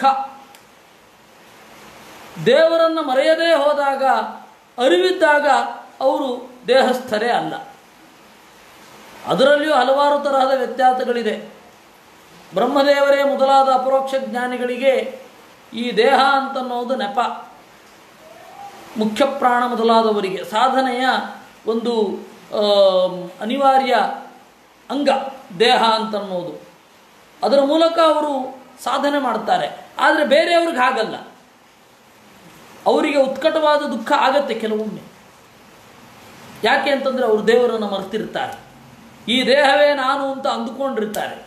ದೇವರನ್ನು ಮರೆಯದೇ ಹೋದಾಗ ಅರಿವಿದ್ದಾಗ ಅವರು ದೇಹಸ್ಥರೇ ಅಲ್ಲ ಅದರಲ್ಲಿಯೂ ಹಲವಾರು ತರಹದ ವ್ಯತ್ಯಾಸಗಳಿದೆ ಬ್ರಹ್ಮದೇವರೇ ಮೊದಲಾದ ಅಪರೋಕ್ಷ ಜ್ಞಾನಿಗಳಿಗೆ ಈ ದೇಹ ಅಂತನ್ನೋದು ನೆಪ ಮುಖ್ಯ ಪ್ರಾಣ ಮೊದಲಾದವರಿಗೆ ಸಾಧನೆಯ ಒಂದು ಆ, ಅನಿವಾರ್ಯ ಅಂಗ ದೇಹ ಅಂತನ್ನೋದು ಅದರ ಮೂಲಕ ಅವರು ಸಾಧನೆ ಮಾಡ್ತಾರೆ ಆದರೆ ಬೇರೆಯವ್ರಿಗೆ ಹಾಗಲ್ಲ ಅವರಿಗೆ ಉತ್ಕಟವಾದ ದುಃಖ ಆಗತ್ತೆ ಕೆಲವೊಮ್ಮೆ ಯಾಕೆ ಅಂತಂದರೆ ಅವರು ದೇವರನ್ನು ಮರೆತಿರ್ತಾರೆ ಈ ದೇಹವೇ ನಾನು ಅಂತ ಅಂದುಕೊಂಡಿರ್ತಾರೆ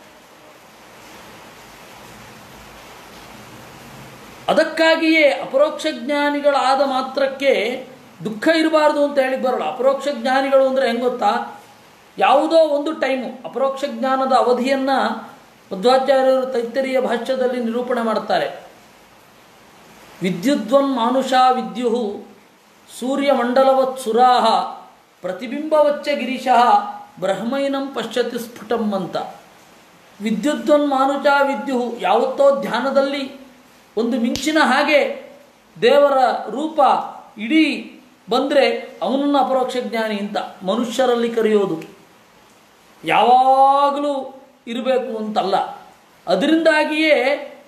ಅದಕ್ಕಾಗಿಯೇ ಅಪರೋಕ್ಷ ಜ್ಞಾನಿಗಳಾದ ಮಾತ್ರಕ್ಕೆ ದುಃಖ ಇರಬಾರ್ದು ಅಂತ ಹೇಳಿ ಬರೋಲ್ಲ ಅಪರೋಕ್ಷ ಜ್ಞಾನಿಗಳು ಅಂದರೆ ಹೆಂಗೆ ಗೊತ್ತಾ ಯಾವುದೋ ಒಂದು ಟೈಮು ಅಪರೋಕ್ಷ ಜ್ಞಾನದ ಅವಧಿಯನ್ನು ಮಧ್ವಾಚಾರ್ಯರು ತೈತ್ತರಿಯ ಭಾಷ್ಯದಲ್ಲಿ ನಿರೂಪಣೆ ಮಾಡ್ತಾರೆ ವಿದ್ಯುದ್ವನ್ ಮಾನುಷ ವಿದ್ಯು ಸೂರ್ಯಮಂಡಲವತ್ ಸುರಾಹ ಪ್ರತಿಬಿಂಬವಚ್ಚ ಗಿರೀಶಃ ಬ್ರಹ್ಮೈನಂ ಪಶ್ಯತಿ ಸ್ಫುಟಂ ಅಂತ ವಿದ್ಯುದ್ವನ್ ಮಾನುಷ ವಿದ್ಯು ಯಾವತ್ತೋ ಧ್ಯಾನದಲ್ಲಿ ಒಂದು ಮಿಂಚಿನ ಹಾಗೆ ದೇವರ ರೂಪ ಇಡೀ ಬಂದರೆ ಅವನನ್ನು ಅಪರೋಕ್ಷ ಜ್ಞಾನಿ ಅಂತ ಮನುಷ್ಯರಲ್ಲಿ ಕರೆಯೋದು ಯಾವಾಗಲೂ ಇರಬೇಕು ಅಂತಲ್ಲ ಅದರಿಂದಾಗಿಯೇ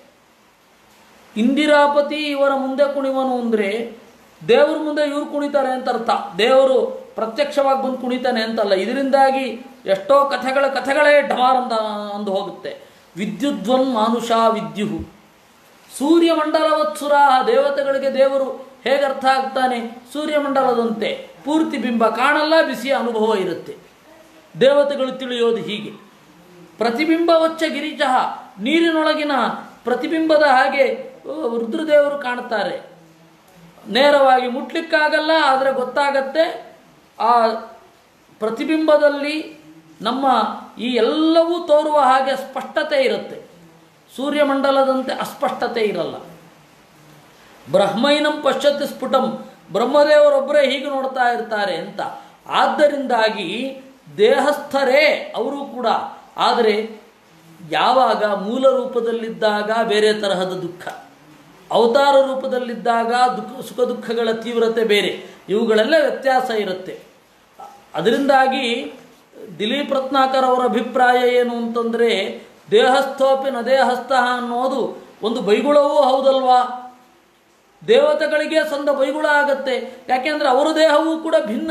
ಇಂದಿರಾಪತಿ ಇವರ ಮುಂದೆ ಕುಣಿವನು ಅಂದರೆ ದೇವ್ರ ಮುಂದೆ ಇವ್ರು ಕುಣಿತಾರೆ ಅಂತ ಅರ್ಥ ದೇವರು ಪ್ರತ್ಯಕ್ಷವಾಗಿ ಬಂದು ಕುಣಿತಾನೆ ಅಂತಲ್ಲ ಇದರಿಂದಾಗಿ ಎಷ್ಟೋ ಕಥೆಗಳ ಕಥೆಗಳೇ ಢಮಾರ್ ಅಂತ ಅಂದು ಹೋಗುತ್ತೆ ವಿದ್ಯುದ್ವನ್ ಮಾನುಷ ವಿದ್ಯು ಸೂರ್ಯಮಂಡಲವತ್ಸುರ ದೇವತೆಗಳಿಗೆ ದೇವರು ಹೇಗೆ ಅರ್ಥ ಆಗ್ತಾನೆ ಸೂರ್ಯಮಂಡಲದಂತೆ ಪೂರ್ತಿ ಬಿಂಬ ಕಾಣಲ್ಲ ಬಿಸಿಯ ಅನುಭವ ಇರುತ್ತೆ ದೇವತೆಗಳು ತಿಳಿಯೋದು ಹೀಗೆ ಪ್ರತಿಬಿಂಬವಚ್ಚ ಗಿರಿಜಃ ನೀರಿನೊಳಗಿನ ಪ್ರತಿಬಿಂಬದ ಹಾಗೆ ಆ, ರುದ್ರದೇವರು ಕಾಣ್ತಾರೆ ನೇರವಾಗಿ ಮುಟ್ಲಿಕ್ಕಾಗಲ್ಲ ಆದರೆ ಗೊತ್ತಾಗತ್ತೆ ಆ ಪ್ರತಿಬಿಂಬದಲ್ಲಿ ನಮ್ಮ ಈ ಎಲ್ಲವೂ ತೋರುವ ಹಾಗೆ ಸ್ಪಷ್ಟತೆ ಇರುತ್ತೆ ಸೂರ್ಯಮಂಡಲದಂತೆ ಅಸ್ಪಷ್ಟತೆ ಇರಲ್ಲ ಬ್ರಹ್ಮೈನಂ ಪಶ್ಯತಿ ಸ್ಫುಟಂ ಬ್ರಹ್ಮದೇವರೊಬ್ಬರೇ ಹೀಗೆ ನೋಡ್ತಾ ಇರ್ತಾರೆ ಅಂತ ಆದ್ದರಿಂದಾಗಿ ದೇಹಸ್ಥರೇ ಅವರು ಕೂಡ ಆದರೆ ಯಾವಾಗ ಮೂಲ ರೂಪದಲ್ಲಿದ್ದಾಗ ಬೇರೆ ತರಹದ ದುಃಖ ಅವತಾರ ರೂಪದಲ್ಲಿದ್ದಾಗ ದುಃಖ ಸುಖ ದುಃಖಗಳ ತೀವ್ರತೆ ಬೇರೆ ಇವುಗಳೆಲ್ಲ ವ್ಯತ್ಯಾಸ ಇರುತ್ತೆ ಅದರಿಂದಾಗಿ ದಿಲೀಪ್ ರತ್ನಾಕರ್ ಅವರ ಅಭಿಪ್ರಾಯ ಏನು ಅಂತಂದರೆ ದೇಹಸ್ಥೋಪಿ ನ ದೇಹಸ್ಥ ಅನ್ನೋದು ಒಂದು ಬೈಗುಳವೂ ಹೌದಲ್ವಾ ದೇವತೆಗಳಿಗೆ ಸಂದ ಬೈಗುಳ ಆಗತ್ತೆ ಯಾಕೆಂದರೆ ಅವರ ದೇಹವೂ ಕೂಡ ಭಿನ್ನ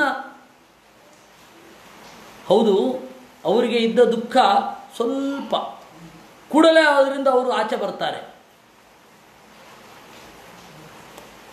ಹೌದು ಅವರಿಗೆ ಇದ್ದ ದುಃಖ ಸ್ವಲ್ಪ ಕೂಡಲೇ ಅದರಿಂದ ಅವರು ಆಚೆ ಬರ್ತಾರೆ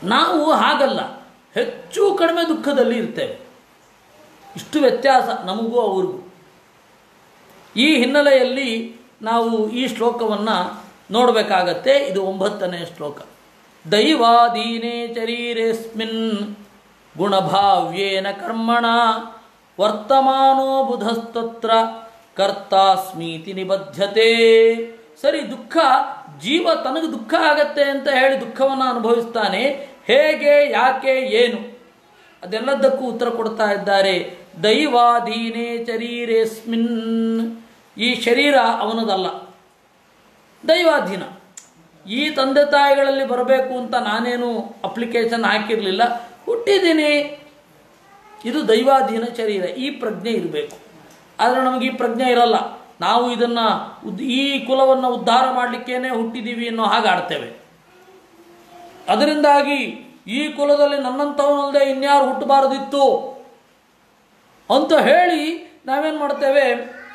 ನಾವು ಹಾಗಲ್ಲ ಹೆಚ್ಚು ಕಡಿಮೆ ದುಃಖದಲ್ಲಿ ಇರ್ತೇವೆ ಇಷ್ಟು ವ್ಯತ್ಯಾಸ ನಮಗೂ ಅವ್ರಿಗೂ ಈ ಹಿನ್ನೆಲೆಯಲ್ಲಿ ನಾವು ಈ ಶ್ಲೋಕವನ್ನು ನೋಡಬೇಕಾಗತ್ತೆ ಇದು ಒಂಬತ್ತನೇ ಶ್ಲೋಕ ದೈವಾದೀನೇ ಶರೀರೇಸ್ಮಿನ್ ಗುಣಭಾವ್ಯೇನ ಕರ್ಮಣ ವರ್ತಮಾನೋ ಬುಧಸ್ತತ್ರ ಕರ್ತಾಸ್ಮೀತಿ ನಿಬದ್ಧತೆ ಸರಿ ದುಃಖ ಜೀವ ತನಗೆ ದುಃಖ ಆಗತ್ತೆ ಅಂತ ಹೇಳಿ ದುಃಖವನ್ನು ಅನುಭವಿಸ್ತಾನೆ ಹೇಗೆ ಯಾಕೆ ಏನು ಅದೆಲ್ಲದಕ್ಕೂ ಉತ್ತರ ಕೊಡ್ತಾ ಇದ್ದಾರೆ ದೈವಾಧೀನೇ ಶರೀರೇಸ್ಮಿನ್ ಈ ಶರೀರ ಅವನದಲ್ಲ ದೈವಾಧೀನ ಈ ತಂದೆ ತಾಯಿಗಳಲ್ಲಿ ಬರಬೇಕು ಅಂತ ನಾನೇನು ಅಪ್ಲಿಕೇಶನ್ ಹಾಕಿರಲಿಲ್ಲ ಹುಟ್ಟಿದ್ದೀನಿ ಇದು ದೈವಾಧೀನ ಶರೀರ ಈ ಪ್ರಜ್ಞೆ ಇರಬೇಕು ಆದರೆ ನಮಗೆ ಈ ಪ್ರಜ್ಞೆ ಇರಲ್ಲ ನಾವು ಇದನ್ನು ಉದ್ ಈ ಕುಲವನ್ನು ಉದ್ಧಾರ ಮಾಡಲಿಕ್ಕೇನೆ ಹುಟ್ಟಿದ್ದೀವಿ ಅನ್ನೋ ಹಾಗೆ ಆಡ್ತೇವೆ ಅದರಿಂದಾಗಿ ಈ ಕುಲದಲ್ಲಿ ನನ್ನಂಥವನಲ್ಲದೆ ಇನ್ಯಾರು ಹುಟ್ಟಬಾರದಿತ್ತು ಅಂತ ಹೇಳಿ ನಾವೇನು ಮಾಡ್ತೇವೆ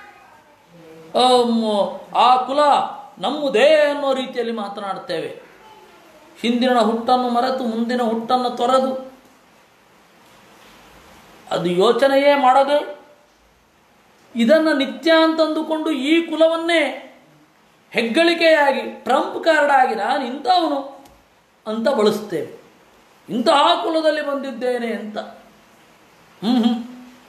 ಆಮ್, ಆ ಕುಲ ನಮ್ಮದೇ ಅನ್ನೋ ರೀತಿಯಲ್ಲಿ ಮಾತನಾಡ್ತೇವೆ ಹಿಂದಿನ ಹುಟ್ಟನ್ನು ಮರೆತು ಮುಂದಿನ ಹುಟ್ಟನ್ನು ತೊರೆದು ಅದು ಯೋಚನೆಯೇ ಮಾಡದೆ ಇದನ್ನು ನಿತ್ಯ ಅಂತಂದುಕೊಂಡು ಈ ಕುಲವನ್ನೇ ಹೆಗ್ಗಳಿಕೆಯಾಗಿ ಟ್ರಂಪ್ ಕಾರ್ಡ್ ಆಗಿ ನಾನು ಇಂಥವನು ಅಂತ ಬಳಸ್ತೇವೆ ಇಂತಹ ಕುಲದಲ್ಲಿ ಬಂದಿದ್ದೇನೆ ಅಂತ ಹ್ಮ್ ಹ್ಮ್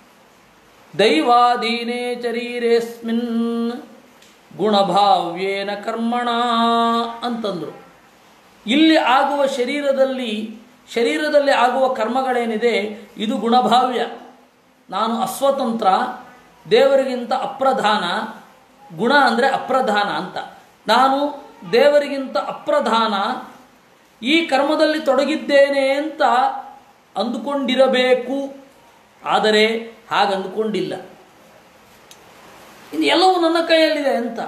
ದೈವಾಧೀನೇ ಶರೀರೇಸ್ಮಿನ್ ಗುಣಭಾವ್ಯೇನ ಕರ್ಮಣ ಅಂತಂದರು ಇಲ್ಲಿ ಆಗುವ ಶರೀರದಲ್ಲಿ ಶರೀರದಲ್ಲಿ ಆಗುವ ಕರ್ಮಗಳೇನಿದೆ ಇದು ಗುಣಭಾವ್ಯ ನಾನು ಅಸ್ವತಂತ್ರ ದೇವರಿಗಿಂತ ಅಪ್ರಧಾನ ಗುಣ ಅಂದರೆ ಅಪ್ರಧಾನ ಅಂತ ನಾನು ದೇವರಿಗಿಂತ ಅಪ್ರಧಾನ ಈ ಕರ್ಮದಲ್ಲಿ ತೊಡಗಿದ್ದೇನೆ ಅಂತ ಅಂದುಕೊಂಡಿರಬೇಕು ಆದರೆ ಹಾಗೆ ಅಂದುಕೊಂಡಿಲ್ಲ ಇನ್ನು ಎಲ್ಲವೂ ನನ್ನ ಕೈಯಲ್ಲಿದೆ ಅಂತ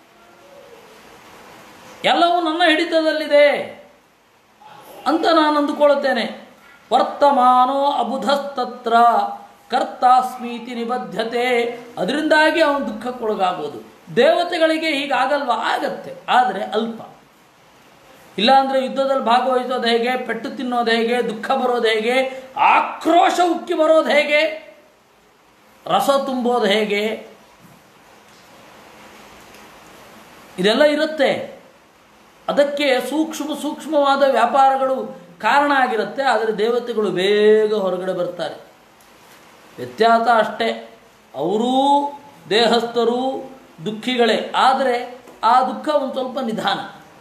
ಎಲ್ಲವೂ ನನ್ನ ಹಿಡಿತದಲ್ಲಿದೆ ಅಂತ ನಾನು ಅಂದುಕೊಳ್ಳುತ್ತೇನೆ ವರ್ತಮಾನೋ ಅಬುಧಸ್ತತ್ರ ಕರ್ತಾಸ್ಮೀತಿ ನಿಬದ್ಧತೆ ಅದರಿಂದಾಗಿ ಅವನು ದುಃಖಕ್ಕೊಳಗಾಗೋದು ದೇವತೆಗಳಿಗೆ ಹೀಗಾಗಲ್ವಾ ಆಗತ್ತೆ ಆದರೆ ಅಲ್ಪ ಇಲ್ಲಾಂದರೆ ಯುದ್ಧದಲ್ಲಿ ಭಾಗವಹಿಸೋದು ಹೇಗೆ ಪೆಟ್ಟು ತಿನ್ನೋದು ಹೇಗೆ ದುಃಖ ಬರೋದು ಹೇಗೆ ಆಕ್ರೋಶ ಉಕ್ಕಿ ಬರೋದು ಹೇಗೆ ರಸ ತುಂಬೋದು ಹೇಗೆ ಇದೆಲ್ಲ ಇರುತ್ತೆ ಅದಕ್ಕೆ ಸೂಕ್ಷ್ಮ ಸೂಕ್ಷ್ಮವಾದ ವ್ಯಾಪಾರಗಳು ಕಾರಣ ಆಗಿರುತ್ತೆ ಆದರೆ ದೇವತೆಗಳು ಬೇಗ ಹೊರಗಡೆ ಬರ್ತಾರೆ ವ್ಯತ್ಯಾಸ ಅಷ್ಟೇ ಅವರೂ ದೇಹಸ್ಥರು ದುಃಖಿಗಳೇ ಆದರೆ ಆ ದುಃಖ ಒಂದು ಸ್ವಲ್ಪ ನಿಧಾನ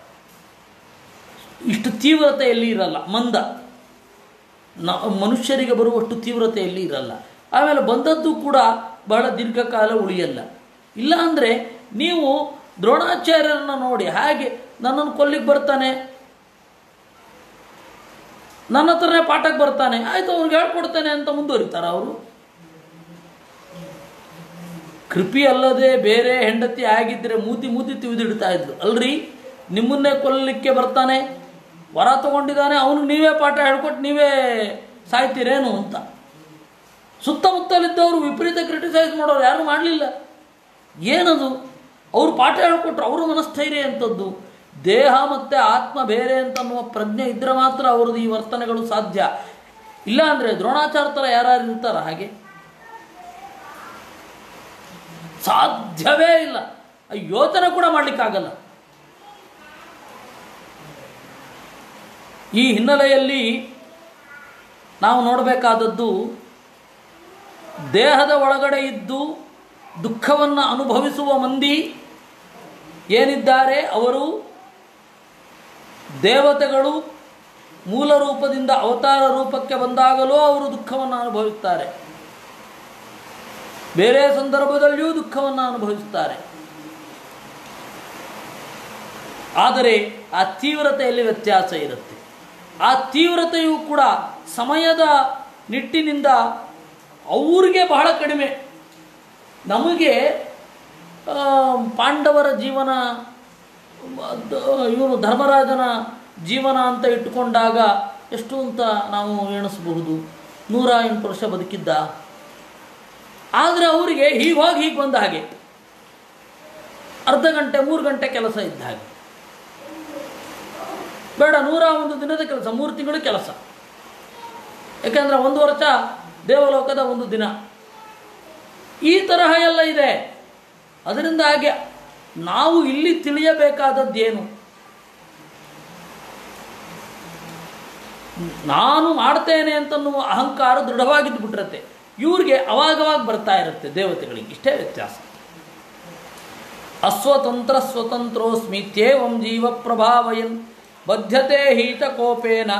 ಇಷ್ಟು ತೀವ್ರತೆಯಲ್ಲಿ ಇರಲ್ಲ ಮಂದ ನ ಮನುಷ್ಯರಿಗೆ ಬರುವಷ್ಟು ತೀವ್ರತೆಯಲ್ಲಿ ಇರಲ್ಲ ಆಮೇಲೆ ಬಂದದ್ದು ಕೂಡ ಬಹಳ ದೀರ್ಘಕಾಲ ಉಳಿಯಲ್ಲ ಇಲ್ಲ ಅಂದರೆ ನೀವು ದ್ರೋಣಾಚಾರ್ಯರನ್ನ ನೋಡಿ ಹಾಗೆ ನನ್ನನ್ನು ಕೊಲ್ಲಿಗೆ ಬರ್ತಾನೆ ನನ್ನ ಹತ್ರನೇ ಪಾಠಕ್ಕೆ ಬರ್ತಾನೆ ಆಯ್ತು ಅವ್ರಿಗೆ ಹೇಳ್ಕೊಡ್ತೇನೆ ಅಂತ ಮುಂದುವರಿತಾರ ಅವರು ಕೃಪಿ ಅಲ್ಲದೆ ಬೇರೆ ಹೆಂಡತಿ ಆಗಿದ್ದರೆ ಮೂತಿ ಮೂತಿ ತಿವಿದಿಡ್ತಾ ಇದ್ರು ಅಲ್ರಿ ನಿಮ್ಮನ್ನೇ ಕೊಲ್ಲಲಿಕ್ಕೆ ಬರ್ತಾನೆ ವರ ತಗೊಂಡಿದ್ದಾನೆ ಅವನಿಗೆ ನೀವೇ ಪಾಠ ಹೇಳ್ಕೊಟ್ಟು ನೀವೇ ಸಾಯ್ತೀರೇನು ಅಂತ ಸುತ್ತಮುತ್ತಲಿದ್ದವರು ವಿಪರೀತ ಕ್ರಿಟಿಸೈಸ್ ಮಾಡೋರು ಯಾರು ಮಾಡಲಿಲ್ಲ ಏನದು ಅವರು ಪಾಠ ಹೇಳ್ಕೊಟ್ರು ಅವರು ಮನಸ್ಥೈರ್ಯ ಅಂಥದ್ದು ದೇಹ ಮತ್ತು ಆತ್ಮ ಬೇರೆ ಅಂತನ್ನುವ ಪ್ರಜ್ಞೆ ಇದ್ದರೆ ಮಾತ್ರ ಅವ್ರದ್ದು ಈ ವರ್ತನೆಗಳು ಸಾಧ್ಯ ಇಲ್ಲ ಅಂದರೆ ದ್ರೋಣಾಚಾರ ಥರ ಯಾರು ಇರ್ತಾರ ಹಾಗೆ ಸಾಧ್ಯವೇ ಇಲ್ಲ ಆ ಯೋಚನೆ ಕೂಡ ಮಾಡಲಿಕ್ಕಾಗಲ್ಲ ಈ ಹಿನ್ನೆಲೆಯಲ್ಲಿ ನಾವು ನೋಡಬೇಕಾದದ್ದು ದೇಹದ ಒಳಗಡೆ ಇದ್ದು ದುಃಖವನ್ನು ಅನುಭವಿಸುವ ಮಂದಿ ಏನಿದ್ದಾರೆ ಅವರು ದೇವತೆಗಳು ಮೂಲ ರೂಪದಿಂದ ಅವತಾರ ರೂಪಕ್ಕೆ ಬಂದಾಗಲೂ ಅವರು ದುಃಖವನ್ನು ಅನುಭವಿಸ್ತಾರೆ ಬೇರೆ ಸಂದರ್ಭದಲ್ಲಿಯೂ ದುಃಖವನ್ನು ಅನುಭವಿಸ್ತಾರೆ ಆದರೆ ಆ ತೀವ್ರತೆಯಲ್ಲಿ ವ್ಯತ್ಯಾಸ ಇರುತ್ತೆ ಆ ತೀವ್ರತೆಯು ಕೂಡ ಸಮಯದ ನಿಟ್ಟಿನಿಂದ ಅವ್ರಿಗೆ ಬಹಳ ಕಡಿಮೆ ನಮಗೆ ಆ, ಪಾಂಡವರ ಜೀವನ ಇವನು ಧರ್ಮರಾಜನ ಜೀವನ ಅಂತ ಇಟ್ಟುಕೊಂಡಾಗ ಎಷ್ಟು ಅಂತ ನಾವು ಎಣಿಸಬಹುದು ನೂರ ಎಂಟು ವರ್ಷ ಬದುಕಿದ್ದ ಆದರೆ ಅವರಿಗೆ ಹೀಗೆ ಹೋಗಿ ಹೀಗೆ ಬಂದ ಹಾಗೆ ಅರ್ಧ ಗಂಟೆ ಮೂರು ಗಂಟೆ ಕೆಲಸ ಇದ್ದ ಹಾಗೆ ಬೇಡ ನೂರ ಒಂದು ದಿನದ ಕೆಲಸ ಮೂರು ತಿಂಗಳು ಕೆಲಸ ಯಾಕೆಂದರೆ ಒಂದು ವರ್ಷ ದೇವಲೋಕದ ಒಂದು ದಿನ ಈ ತರಹ ಎಲ್ಲ ಇದೆ ಅದರಿಂದಾಗಿ ನಾವು ಇಲ್ಲಿ ತಿಳಿಯಬೇಕಾದದ್ದೇನು ನಾನು ಮಾಡ್ತೇನೆ ಅಂತನ್ನುವ ಅಹಂಕಾರ ದೃಢವಾಗಿದ್ದು ಬಿಟ್ಟಿರತ್ತೆ ಇವ್ರಿಗೆ ಅವಾಗವಾಗ ಬರ್ತಾ ಇರುತ್ತೆ ದೇವತೆಗಳಿಗೆ ಇಷ್ಟೇ ವ್ಯತ್ಯಾಸ ಅಸ್ವತಂತ್ರ ಸ್ವತಂತ್ರೋಸ್ಮಿತ್ಯೇವಂ ಜೀವ ಪ್ರಭಾವಯನ್ ಬದ್ಧತೆ ಹೀತ ಕೋಪೇನ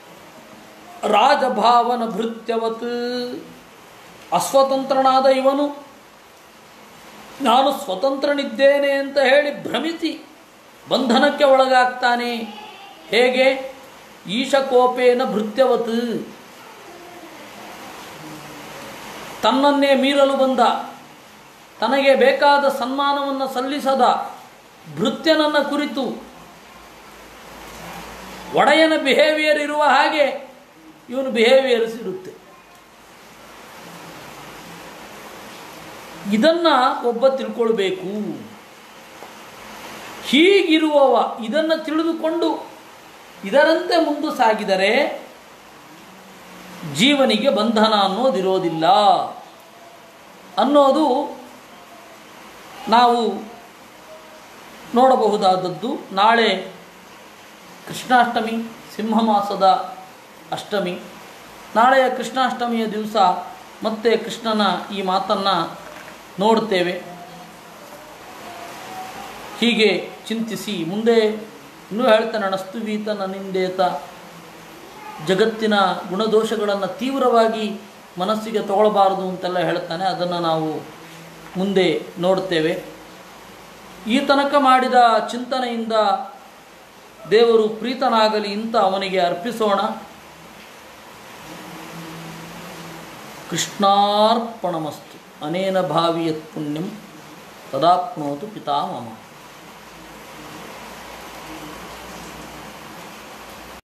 ರಾಜಭಾವನ ಭೃತ್ಯವತ್ ಅಸ್ವತಂತ್ರನಾದ ಇವನು ನಾನು ಸ್ವತಂತ್ರನಿದ್ದೇನೆ ಅಂತ ಹೇಳಿ ಭ್ರಮಿಸಿ ಬಂಧನಕ್ಕೆ ಒಳಗಾಗ್ತಾನೆ ಹೇಗೆ ಈಶಕೋಪೇನ ಭೃತ್ಯವತ್ ತನ್ನನ್ನೇ ಮೀರಲು ಬಂದ ತನಗೆ ಬೇಕಾದ ಸನ್ಮಾನವನ್ನು ಸಲ್ಲಿಸದ ಭೃತ್ಯನನ್ನ ಕುರಿತು ಒಡೆಯನ ಬಿಹೇವಿಯರ್ ಇರುವ ಹಾಗೆ ಇವನು ಬಿಹೇವಿಯರ್ಸ್ ಇರುತ್ತೆ ಇದನ್ನ ಒಬ್ಬ ತಿಳ್ಕೊಳ್ಬೇಕು ಹೀಗಿರುವವ ಇದನ್ನು ತಿಳಿದುಕೊಂಡು ಇದರಂತೆ ಮುಂದೆ ಸಾಗಿದರೆ ಜೀವನಿಗೆ ಬಂಧನ ಅನ್ನೋದಿರೋದಿಲ್ಲ ಅನ್ನೋದು ನಾವು ನೋಡಬಹುದಾದದ್ದು ನಾಳೆ ಕೃಷ್ಣಾಷ್ಟಮಿ ಸಿಂಹ ಮಾಸದ ಅಷ್ಟಮಿ ನಾಳೆಯ ಕೃಷ್ಣಾಷ್ಟಮಿಯ ದಿವಸ ಮತ್ತೆ ಕೃಷ್ಣನ ಈ ಮಾತನ್ನು ನೋಡ್ತೇವೆ ಹೀಗೆ ಚಿಂತಿಸಿ ಮುಂದೆ ಇನ್ನೂ ಹೇಳ್ತಾನೆ ನಸ್ತುವೀತ ನನ್ನಿಂದೇತ ಜಗತ್ತಿನ ಗುಣದೋಷಗಳನ್ನು ತೀವ್ರವಾಗಿ ಮನಸ್ಸಿಗೆ ತಗೊಳ್ಬಾರದು ಅಂತೆಲ್ಲ ಹೇಳ್ತಾನೆ ಅದನ್ನು ನಾವು ಮುಂದೆ ನೋಡ್ತೇವೆ ಈ ತನಕ ಮಾಡಿದ ಚಿಂತನೆಯಿಂದ ದೇವರು ಪ್ರೀತನಾಗಲಿ ಅಂತ ಅವನಿಗೆ ಅರ್ಪಿಸೋಣ ಕೃಷ್ಣಾರ್ಪಣಮಸ್ತು ಅನೇನ ಭಾವಿಯತ್ ಪುಣ್ಯಂ ತದಾಪ್ನೋತು ಪಿತಾಮಮ